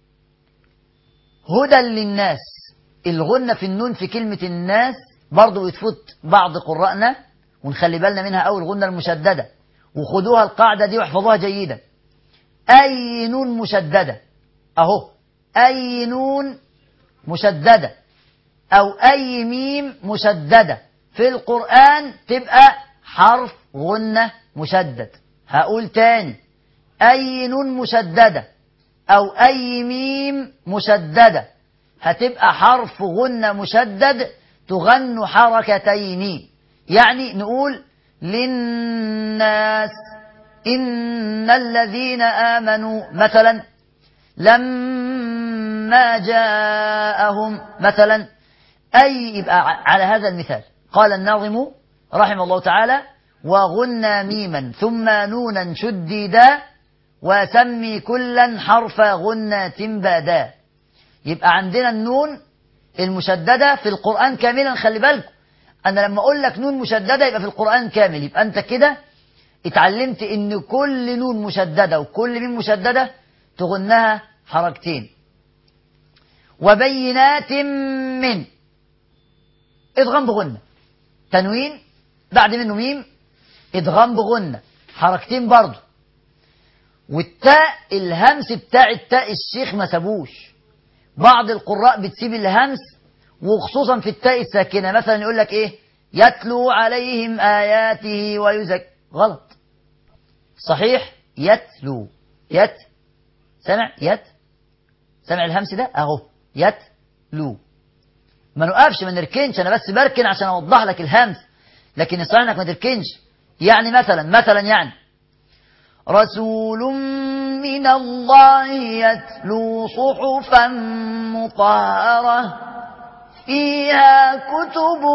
هدى للناس الغنة في النون في كلمة الناس برضو يتفوت بعض قراءنا ونخلي بالنا منها أول غنة المشددة وخدوها القاعدة دي واحفظوها جيدا أي نون مشددة أهو أي نون مشددة أو أي ميم مشددة في القرآن تبقى حرف غنة مشدد هقول تاني أي نون مشددة أو أي ميم مشددة هتبقى حرف غنة مشدد تغن حركتين يعني نقول للناس إن الذين آمنوا مثلا لما جاءهم مثلا أي يبقى على هذا المثال قال الناظم رحمه الله تعالى وغنى ميما ثم نونا شددا وسمي كلا حرف غنة بادا يبقى عندنا النون المشددة في القرآن كاملا خلي بالكم أنا لما أقول لك نون مشددة يبقى في القرآن كامل يبقى أنت كده اتعلمت إن كل نون مشددة وكل ميم مشددة تغنها حركتين وبينات من ادغام بغنة تنوين بعد منه ميم ادغام بغنة حركتين برضه والتاء الهمس بتاع التاء الشيخ ما سابوش بعض القراء بتسيب الهمس وخصوصا في التاء الساكنة مثلا يقول لك ايه يتلو عليهم آياته ويزك غلط صحيح يتلو يت سمع يت سمع الهمس ده اهو يتلو ما نوقفش ما نركنش انا بس بركن عشان اوضح لك الهمس لكن الصحيح انك ما تركنش يعني مثلا مثلا يعني رسول من الله يتلو صحفا مطهرة فيها كتب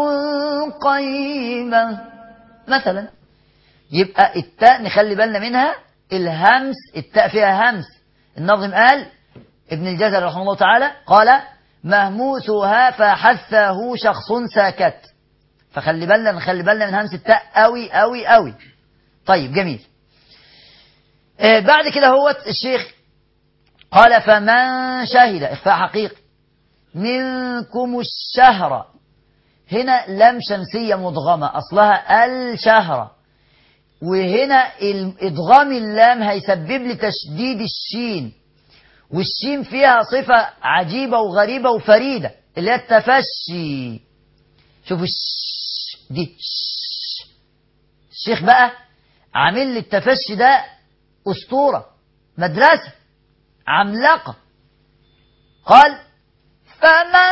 قيمة مثلا يبقى التاء نخلي بالنا منها الهمس التاء فيها همس الناظم قال ابن الجزر رحمه الله تعالى قال مهموسها فحثه شخص ساكت فخلي بالنا نخلي بالنا من همس التاء قوي قوي قوي طيب جميل آه بعد كده هو الشيخ قال فمن شهد إخفاء حقيقي منكم الشهر هنا لم شمسية مضغمة أصلها الشهر وهنا إدغام اللام هيسبب لي تشديد الشين والشين فيها صفة عجيبة وغريبة وفريدة اللي هي التفشي شوفوا الش دي ش. الشيخ بقى عامل لي التفشي ده أسطورة مدرسة عملاقة قال فمن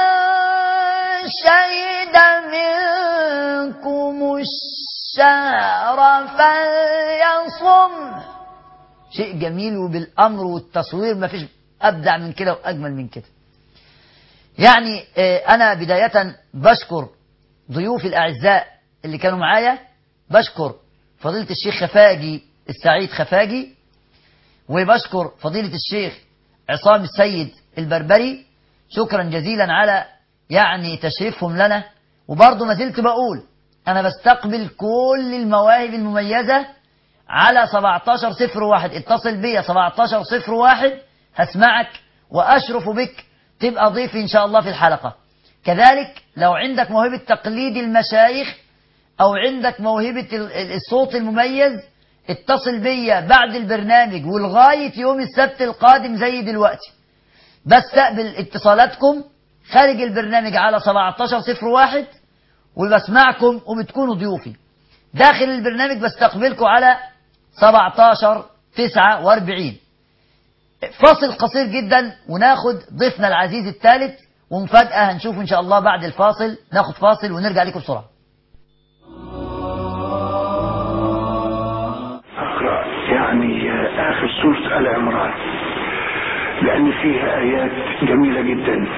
شهد منكم الشهر فليصم شيء جميل وبالأمر والتصوير ما فيش أبدع من كده وأجمل من كده يعني أنا بداية بشكر ضيوفي الأعزاء اللي كانوا معايا بشكر فضيلة الشيخ خفاجي السعيد خفاجي وبشكر فضيلة الشيخ عصام السيد البربري شكرا جزيلا على يعني تشريفهم لنا وبرضه ما زلت بقول أنا بستقبل كل المواهب المميزة على 1701 اتصل بيا 1701 هسمعك وأشرف بك تبقى ضيف إن شاء الله في الحلقة كذلك لو عندك موهبة تقليد المشايخ أو عندك موهبة ال- ال- الصوت المميز اتصل بيا بعد البرنامج ولغاية يوم السبت القادم زي دلوقتي بستقبل اتصالاتكم خارج البرنامج على 1701 وبسمعكم وبتكونوا ضيوفي داخل البرنامج بستقبلكم على 17 49 فاصل قصير جدا وناخد ضيفنا العزيز الثالث ومفاجأة هنشوف إن شاء الله بعد الفاصل ناخد فاصل ونرجع لكم بسرعة أقرأ يعني آخر سورة آل عمران لأن فيها آيات جميلة جدا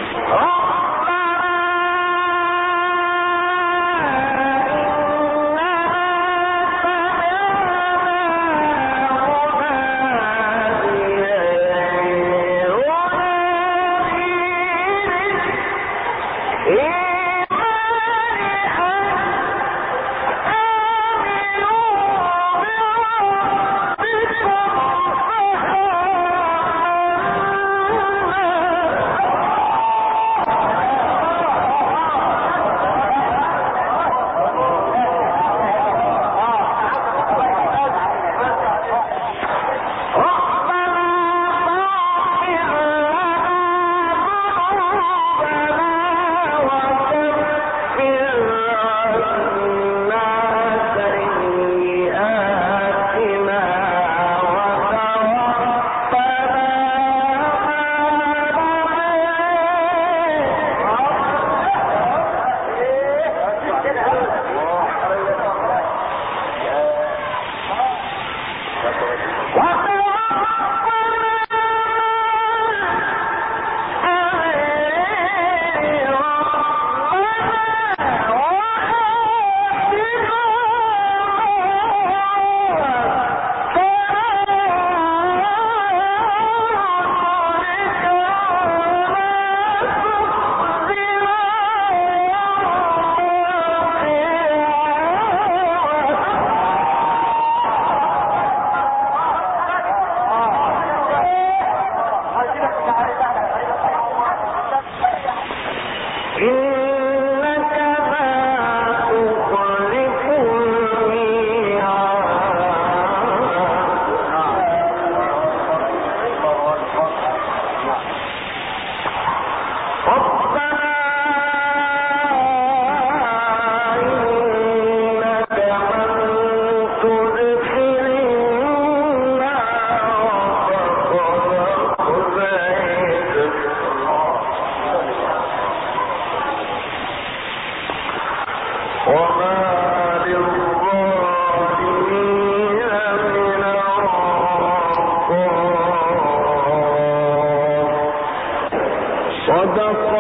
صدق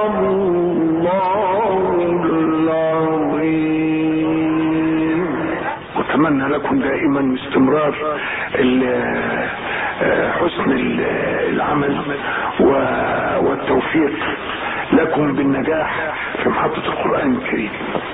الله العظيم واتمنى لكم دائما استمرار ال- آه، حسن ال- العمل و- والتوفيق لكم بالنجاح في محطة القرآن الكريم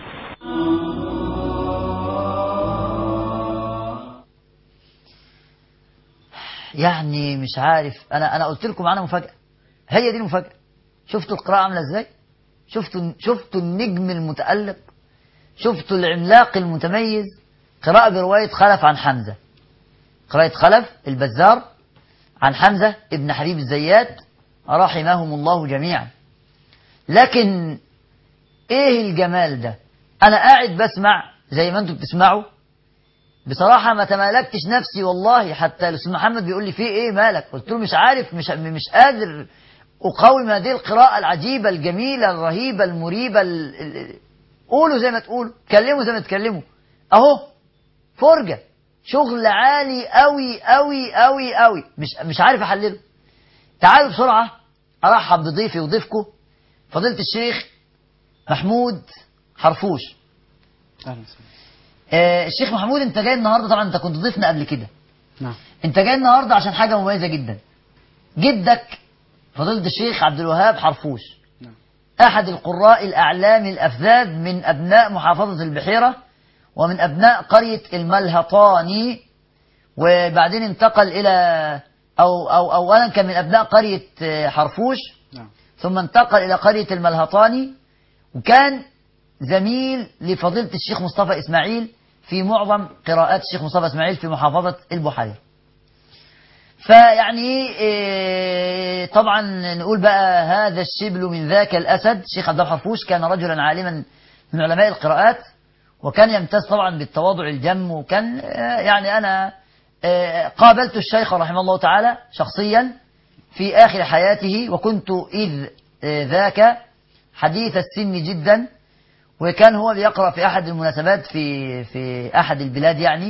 يعني مش عارف انا انا قلت لكم انا مفاجاه هي دي المفاجاه شفتوا القراءه عامله ازاي شفتوا شفتوا النجم المتالق شفتوا العملاق المتميز قراءه بروايه خلف عن حمزه قراءه خلف البزار عن حمزه ابن حبيب الزيات رحمهم الله جميعا لكن ايه الجمال ده انا قاعد بسمع زي ما انتم بتسمعوا بصراحة ما تمالكتش نفسي والله حتى الأستاذ محمد بيقول لي في إيه مالك قلت له مش عارف مش مش قادر أقاوم هذه القراءة العجيبة الجميلة الرهيبة المريبة ال... ال... قولوا زي ما تقولوا اتكلموا زي ما تتكلموا أهو فرجة شغل عالي أوي أوي أوي أوي مش مش عارف أحلله تعالوا بسرعة أرحب بضيفي وضيفكم فضيلة الشيخ محمود حرفوش اهلا وسهلا آه الشيخ محمود انت جاي النهارده طبعا انت كنت ضيفنا قبل كده نعم انت جاي النهارده عشان حاجه مميزه جدا جدك فضيله الشيخ عبد الوهاب حرفوش نعم. احد القراء الاعلام الافذاذ من ابناء محافظه البحيره ومن ابناء قريه الملهطاني وبعدين انتقل الى او او اولا كان من ابناء قريه آه، حرفوش نعم ثم انتقل إلى قرية الملهطاني وكان زميل لفضيلة الشيخ مصطفى إسماعيل في معظم قراءات الشيخ مصطفى إسماعيل في محافظة البحيرة فيعني إيه، طبعا نقول بقى هذا الشبل من ذاك الأسد الشيخ عبد الله حرفوش كان رجلا عالما من علماء القراءات وكان يمتاز طبعا بالتواضع الجم وكان آه، يعني أنا آه، قابلت الشيخ رحمه الله تعالى شخصيا في آخر حياته وكنت إذ آه، ذاك حديث السن جدا وكان هو بيقرأ في أحد المناسبات في في أحد البلاد يعني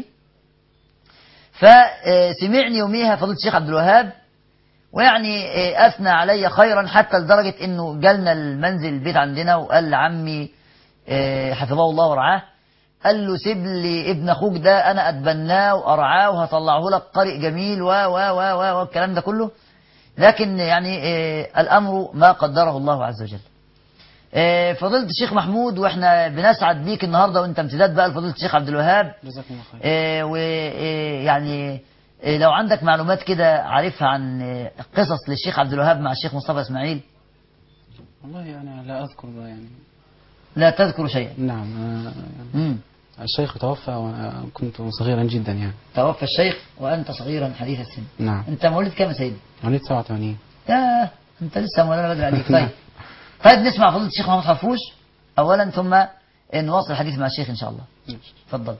فسمعني يوميها فضيلة الشيخ عبد الوهاب ويعني آه، أثنى علي خيرا حتى لدرجة إنه جالنا المنزل البيت عندنا وقال لعمي آه، حفظه الله ورعاه قال له سيب لي ابن أخوك ده أنا أتبناه وأرعاه وهطلعه لك قارئ جميل و و و و والكلام ده كله لكن يعني آه، الأمر ما قدره الله عز وجل آه، فضيلة الشيخ محمود واحنا بنسعد بيك النهارده وانت امتداد بقى لفضيلة الشيخ عبد الوهاب جزاكم الله خير ويعني لو عندك معلومات كده عارفها عن آه، قصص للشيخ عبد الوهاب مع الشيخ مصطفى اسماعيل والله يعني لا أذكر يعني لا تذكر شيئا نعم آه، مم. الشيخ توفى وكنت صغيرا جدا يعني توفى الشيخ وانت صغيرا حديث السن نعم انت مولد كام يا سيدي؟ وليد 87 يا انت لسه مولانا بدري عليك طيب طيب نسمع فضيلة الشيخ محمد حرفوش اولا ثم نواصل الحديث مع الشيخ ان شاء الله تفضل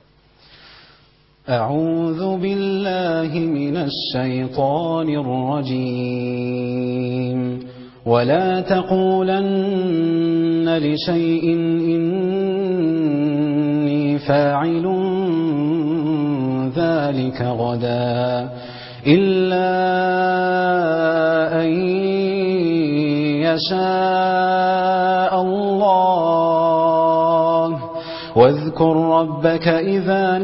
أعوذ بالله من الشيطان الرجيم ولا تقولن لشيء إني فاعل ذلك غدا إلا أن يشاء الله واذكر ربك إذا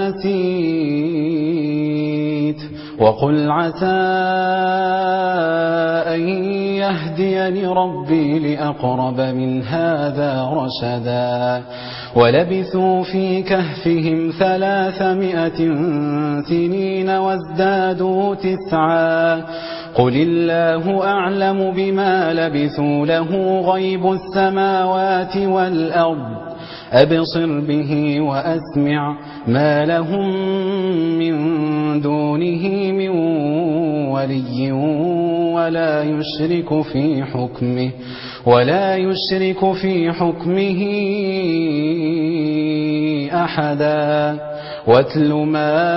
نسيت وقل عسى أن يهديني ربي لأقرب من هذا رشدا ولبثوا في كهفهم ثلاثمائة سنين وازدادوا تسعا قل الله أعلم بما لبثوا له غيب السماوات والأرض أبصر به وأسمع ما لهم من دونه من ولي ولا يشرك في حكمه ولا يشرك في حكمه أحدا واتل ما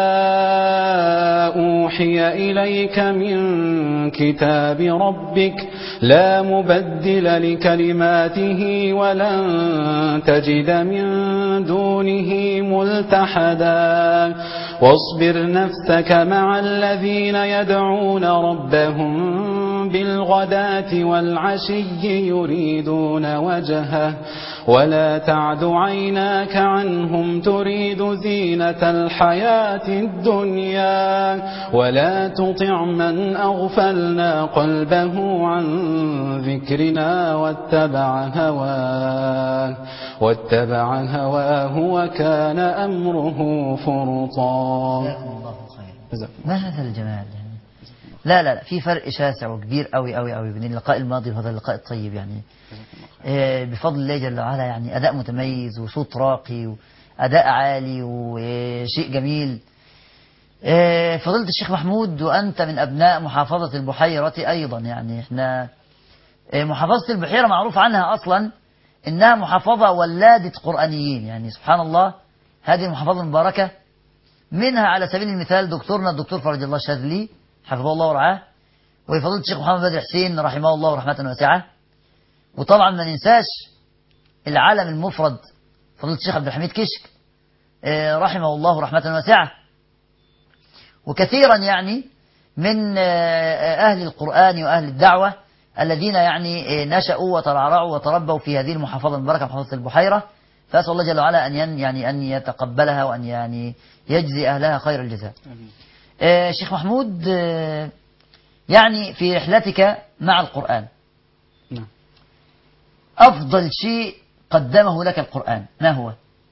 أوحي إليك من كتاب ربك لا مبدل لكلماته ولن تجد من دونه ملتحدا واصبر نفسك مع الذين يدعون ربهم بالغداة والعشي يريدون وجهه ولا تعد عيناك عنهم تريد زينة الحياة الدنيا ولا تطع من أغفلنا قلبه عن ذكرنا واتبع هواه واتبع هواه وكان أمره فرطا جزاكم الله خيرا جزاكم ما هذا الجمال يعني لا لا لا في فرق شاسع وكبير قوي قوي قوي بين اللقاء الماضي وهذا اللقاء الطيب يعني آه، بفضل الله جل وعلا يعني أداء متميز وصوت راقي وأداء عالي وشيء جميل آه، فضيلة الشيخ محمود وأنت من أبناء محافظة البحيرة أيضا يعني احنا آه، محافظة البحيرة معروف عنها أصلا إنها محافظة ولادة قرآنيين يعني سبحان الله هذه المحافظة المباركة منها على سبيل المثال دكتورنا الدكتور فرج الله الشاذلي حفظه الله ورعاه وفضيلة الشيخ محمد بدر حسين رحمه الله رحمة واسعة وطبعا ما ننساش العالم المفرد فضيلة الشيخ عبد الحميد كشك آه، رحمه الله رحمة واسعة وكثيرا يعني من آه، أهل القرآن وأهل الدعوة الذين يعني آه، نشأوا وترعرعوا وتربوا في هذه المحافظة المباركة محافظة البحيرة فأسأل الله جل وعلا أن ين يعني أن يتقبلها وأن يعني يجزي أهلها خير الجزاء. آه، شيخ محمود آه، يعني في رحلتك مع القرآن نعم. أفضل شيء قدمه لك القرآن ما هو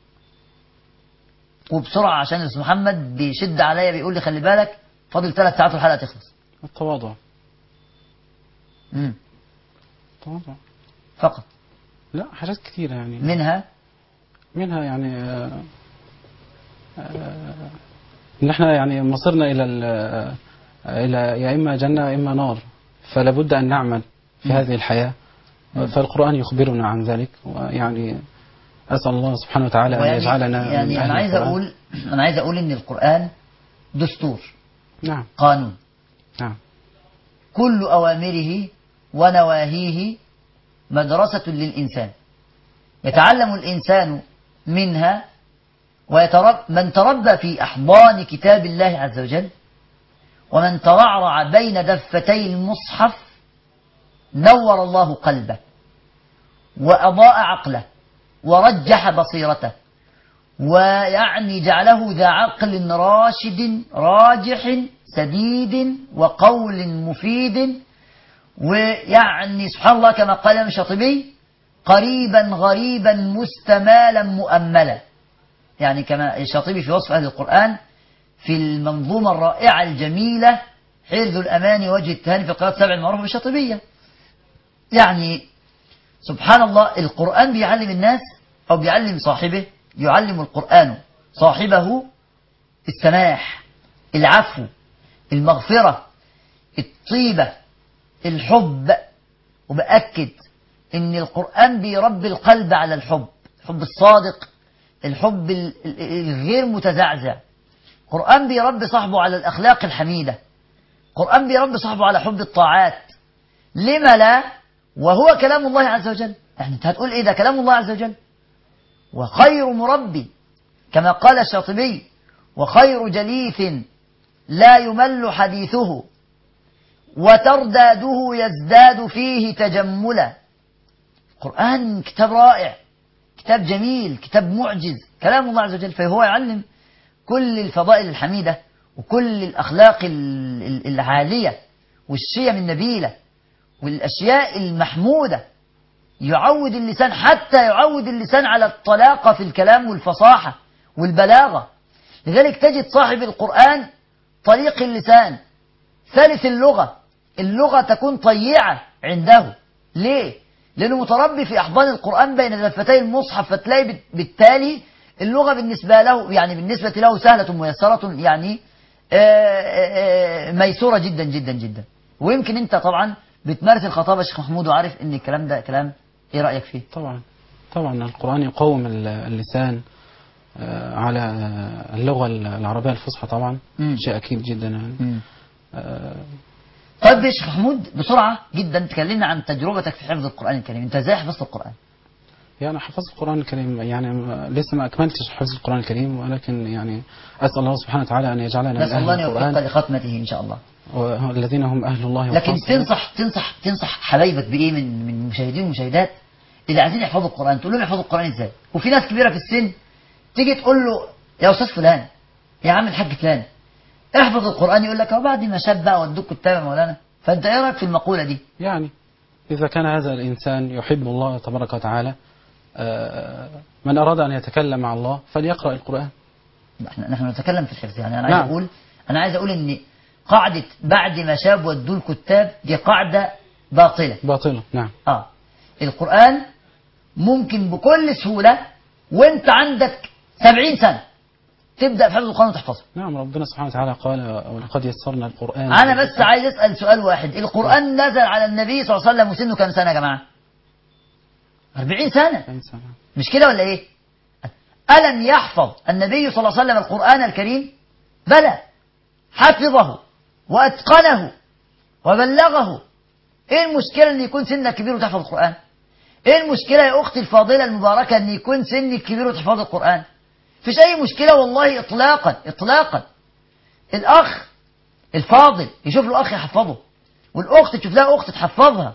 وبسرعة عشان الأستاذ محمد بيشد عليا بيقول لي خلي بالك فاضل ثلاث ساعات والحلقة تخلص التواضع مم. التواضع فقط لا حاجات كثيرة يعني منها منها يعني آه، آه، ان احنا يعني مصيرنا الى ال- آه، الى يا اما جنه يا اما نار فلا بد ان نعمل في هذه الحياه فالقران يخبرنا عن ذلك ويعني اسال الله سبحانه وتعالى ان ويعني- يجعلنا من يعني أهل انا عايز القرآن. اقول انا عايز اقول ان القران دستور نعم قانون نعم كل اوامره ونواهيه مدرسه للانسان يتعلم الانسان منها ويترب من تربى في احضان كتاب الله عز وجل ومن ترعرع بين دفتي المصحف نور الله قلبه واضاء عقله ورجح بصيرته ويعني جعله ذا عقل راشد راجح سديد وقول مفيد ويعني سبحان الله كما قال الإمام الشاطبي قريبا غريبا مستمالا مؤملا يعني كما الشاطبي في وصف أهل القرآن في المنظومة الرائعة الجميلة حرز الأمان وجه التهاني في قراءة سبع المعروف بالشاطبية يعني سبحان الله القرآن بيعلم الناس أو بيعلم صاحبه يعلم القرآن صاحبه السماح العفو المغفرة الطيبة الحب وبأكد إن القرآن بيربي القلب على الحب الحب الصادق الحب ال- ال- الغير متزعزع القرآن بيربي صاحبه على الأخلاق الحميدة القرآن بيربي صاحبه على حب الطاعات لما لا وهو كلام الله عز وجل يعني انت هتقول ايه ده كلام الله عز وجل وخير مربي كما قال الشاطبي وخير جليث لا يمل حديثه وترداده يزداد فيه تجملا القرآن كتاب رائع كتاب جميل كتاب معجز كلام الله عز وجل فهو يعلم كل الفضائل الحميدة وكل الأخلاق ال- ال- العالية والشيم النبيلة والأشياء المحمودة يعود اللسان حتى يعود اللسان على الطلاقة في الكلام والفصاحة والبلاغة لذلك تجد صاحب القرآن طليق اللسان ثالث اللغة اللغة تكون طيعة عنده ليه؟ لأنه متربي في أحضان القرآن بين دفتي المصحف فتلاقي بت- بالتالي اللغة بالنسبة له يعني بالنسبة له سهلة ميسرة يعني آه، آه، آه، ميسورة جدا جدا جدا ويمكن أنت طبعا بتمارس الخطابة يا شيخ محمود وعارف إن الكلام ده كلام إيه رأيك فيه؟ طبعا طبعا القرآن يقوم ال- اللسان آه، على اللغة العربية الفصحى طبعا مم. شيء أكيد جدا يعني مم. آه، طيب يا شيخ محمود بسرعة جدا تكلمنا عن تجربتك في حفظ القرآن الكريم أنت إزاي حفظت القرآن؟ يعني حفظت القرآن الكريم يعني ما- لسه ما أكملتش حفظ القرآن الكريم ولكن يعني أسأل الله سبحانه وتعالى أن يجعلنا من نسأل الله أهل أن يوفقك القرآن لختمته إن شاء الله والذين هم أهل الله لكن وخاصته. تنصح تنصح تنصح حبايبك بايه من من مشاهدين ومشاهدات اللي عايزين يحفظوا القران تقول لهم يحفظوا القران ازاي وفي ناس كبيره في السن تيجي تقول له يا استاذ فلان يا عم الحاج فلان احفظ القران يقول لك هو بعد ما شاب بقى ودوك كتاب يا مولانا فانت ايه رايك في المقوله دي يعني إذا كان هذا الإنسان يحب الله تبارك وتعالى آه، من أراد أن يتكلم مع الله فليقرأ القرآن احنا نحن نتكلم في الحفظ يعني انا نعم. عايز اقول انا عايز اقول ان قاعده بعد ما شاب ودوا الكتاب دي قاعده باطله باطلة نعم اه القرآن ممكن بكل سهولة وانت عندك سبعين سنة تبدأ في حفظ القرآن وتحفظه نعم ربنا سبحانه وتعالى قال ولقد يسرنا القرآن أنا بس عايز أسأل سؤال واحد القرآن نزل على النبي صلى الله عليه وسلم وسنه كام سنة يا جماعة أربعين سنة إنسان. مش كده ولا إيه ألم يحفظ النبي صلى الله عليه وسلم القرآن الكريم بلى حفظه وأتقنه وبلغه إيه المشكلة أن يكون سنك كبير وتحفظ القرآن إيه المشكلة يا أختي الفاضلة المباركة أن يكون سنك كبير وتحفظ القرآن فيش أي مشكلة والله إطلاقا إطلاقا الأخ الفاضل يشوف له أخ يحفظه والأخت تشوف لها أخت تحفظها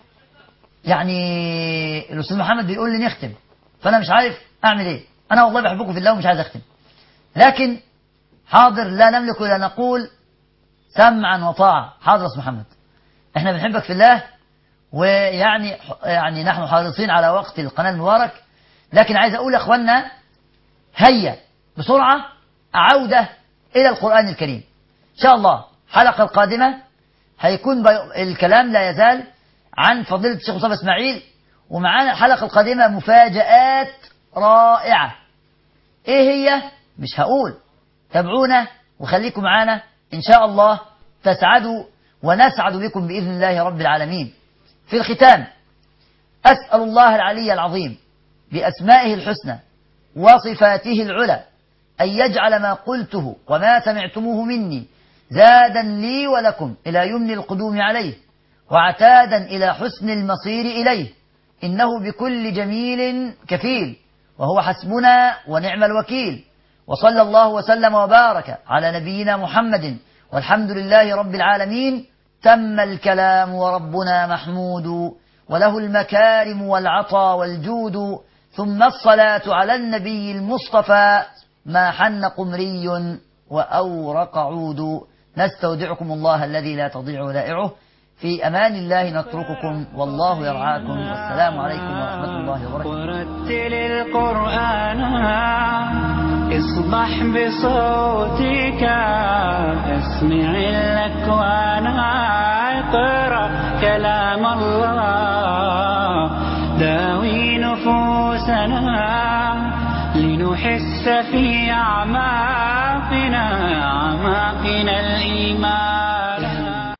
يعني الأستاذ محمد بيقول لي نختم فأنا مش عارف أعمل إيه أنا والله بحبكم في الله ومش عايز أختم لكن حاضر لا نملك إلا نقول سمعا وطاعة حاضر يا أستاذ محمد احنا بنحبك في الله ويعني يعني نحن حريصين على وقت القناة المبارك لكن عايز أقول يا أخوانا هيا بسرعة عودة إلى القرآن الكريم إن شاء الله الحلقة القادمة هيكون بي... الكلام لا يزال عن فضيلة الشيخ مصطفى إسماعيل ومعانا الحلقة القادمة مفاجآت رائعة ايه هي مش هقول تابعونا وخليكم معانا ان شاء الله تسعدوا ونسعد بكم بإذن الله رب العالمين في الختام أسأل الله العلي العظيم بأسمائه الحسنى وصفاته العلى أن يجعل ما قلته وما سمعتموه مني زادا لي ولكم إلى يمن القدوم عليه وعتادا إلى حسن المصير إليه إنه بكل جميل كفيل وهو حسبنا ونعم الوكيل وصلى الله وسلم وبارك على نبينا محمد والحمد لله رب العالمين تم الكلام وربنا محمود وله المكارم والعطا والجود ثم الصلاة على النبي المصطفى ما حن قمري وأورق عود نستودعكم الله الذي لا تضيع ودائعه في أمان الله نترككم والله يرعاكم والسلام عليكم ورحمة الله وبركاته ورتل القرآن اصبح بصوتك اسمع الأكوان اقرأ كلام الله داوي نفوسنا لنحس في أعماقنا أعماقنا الإيمان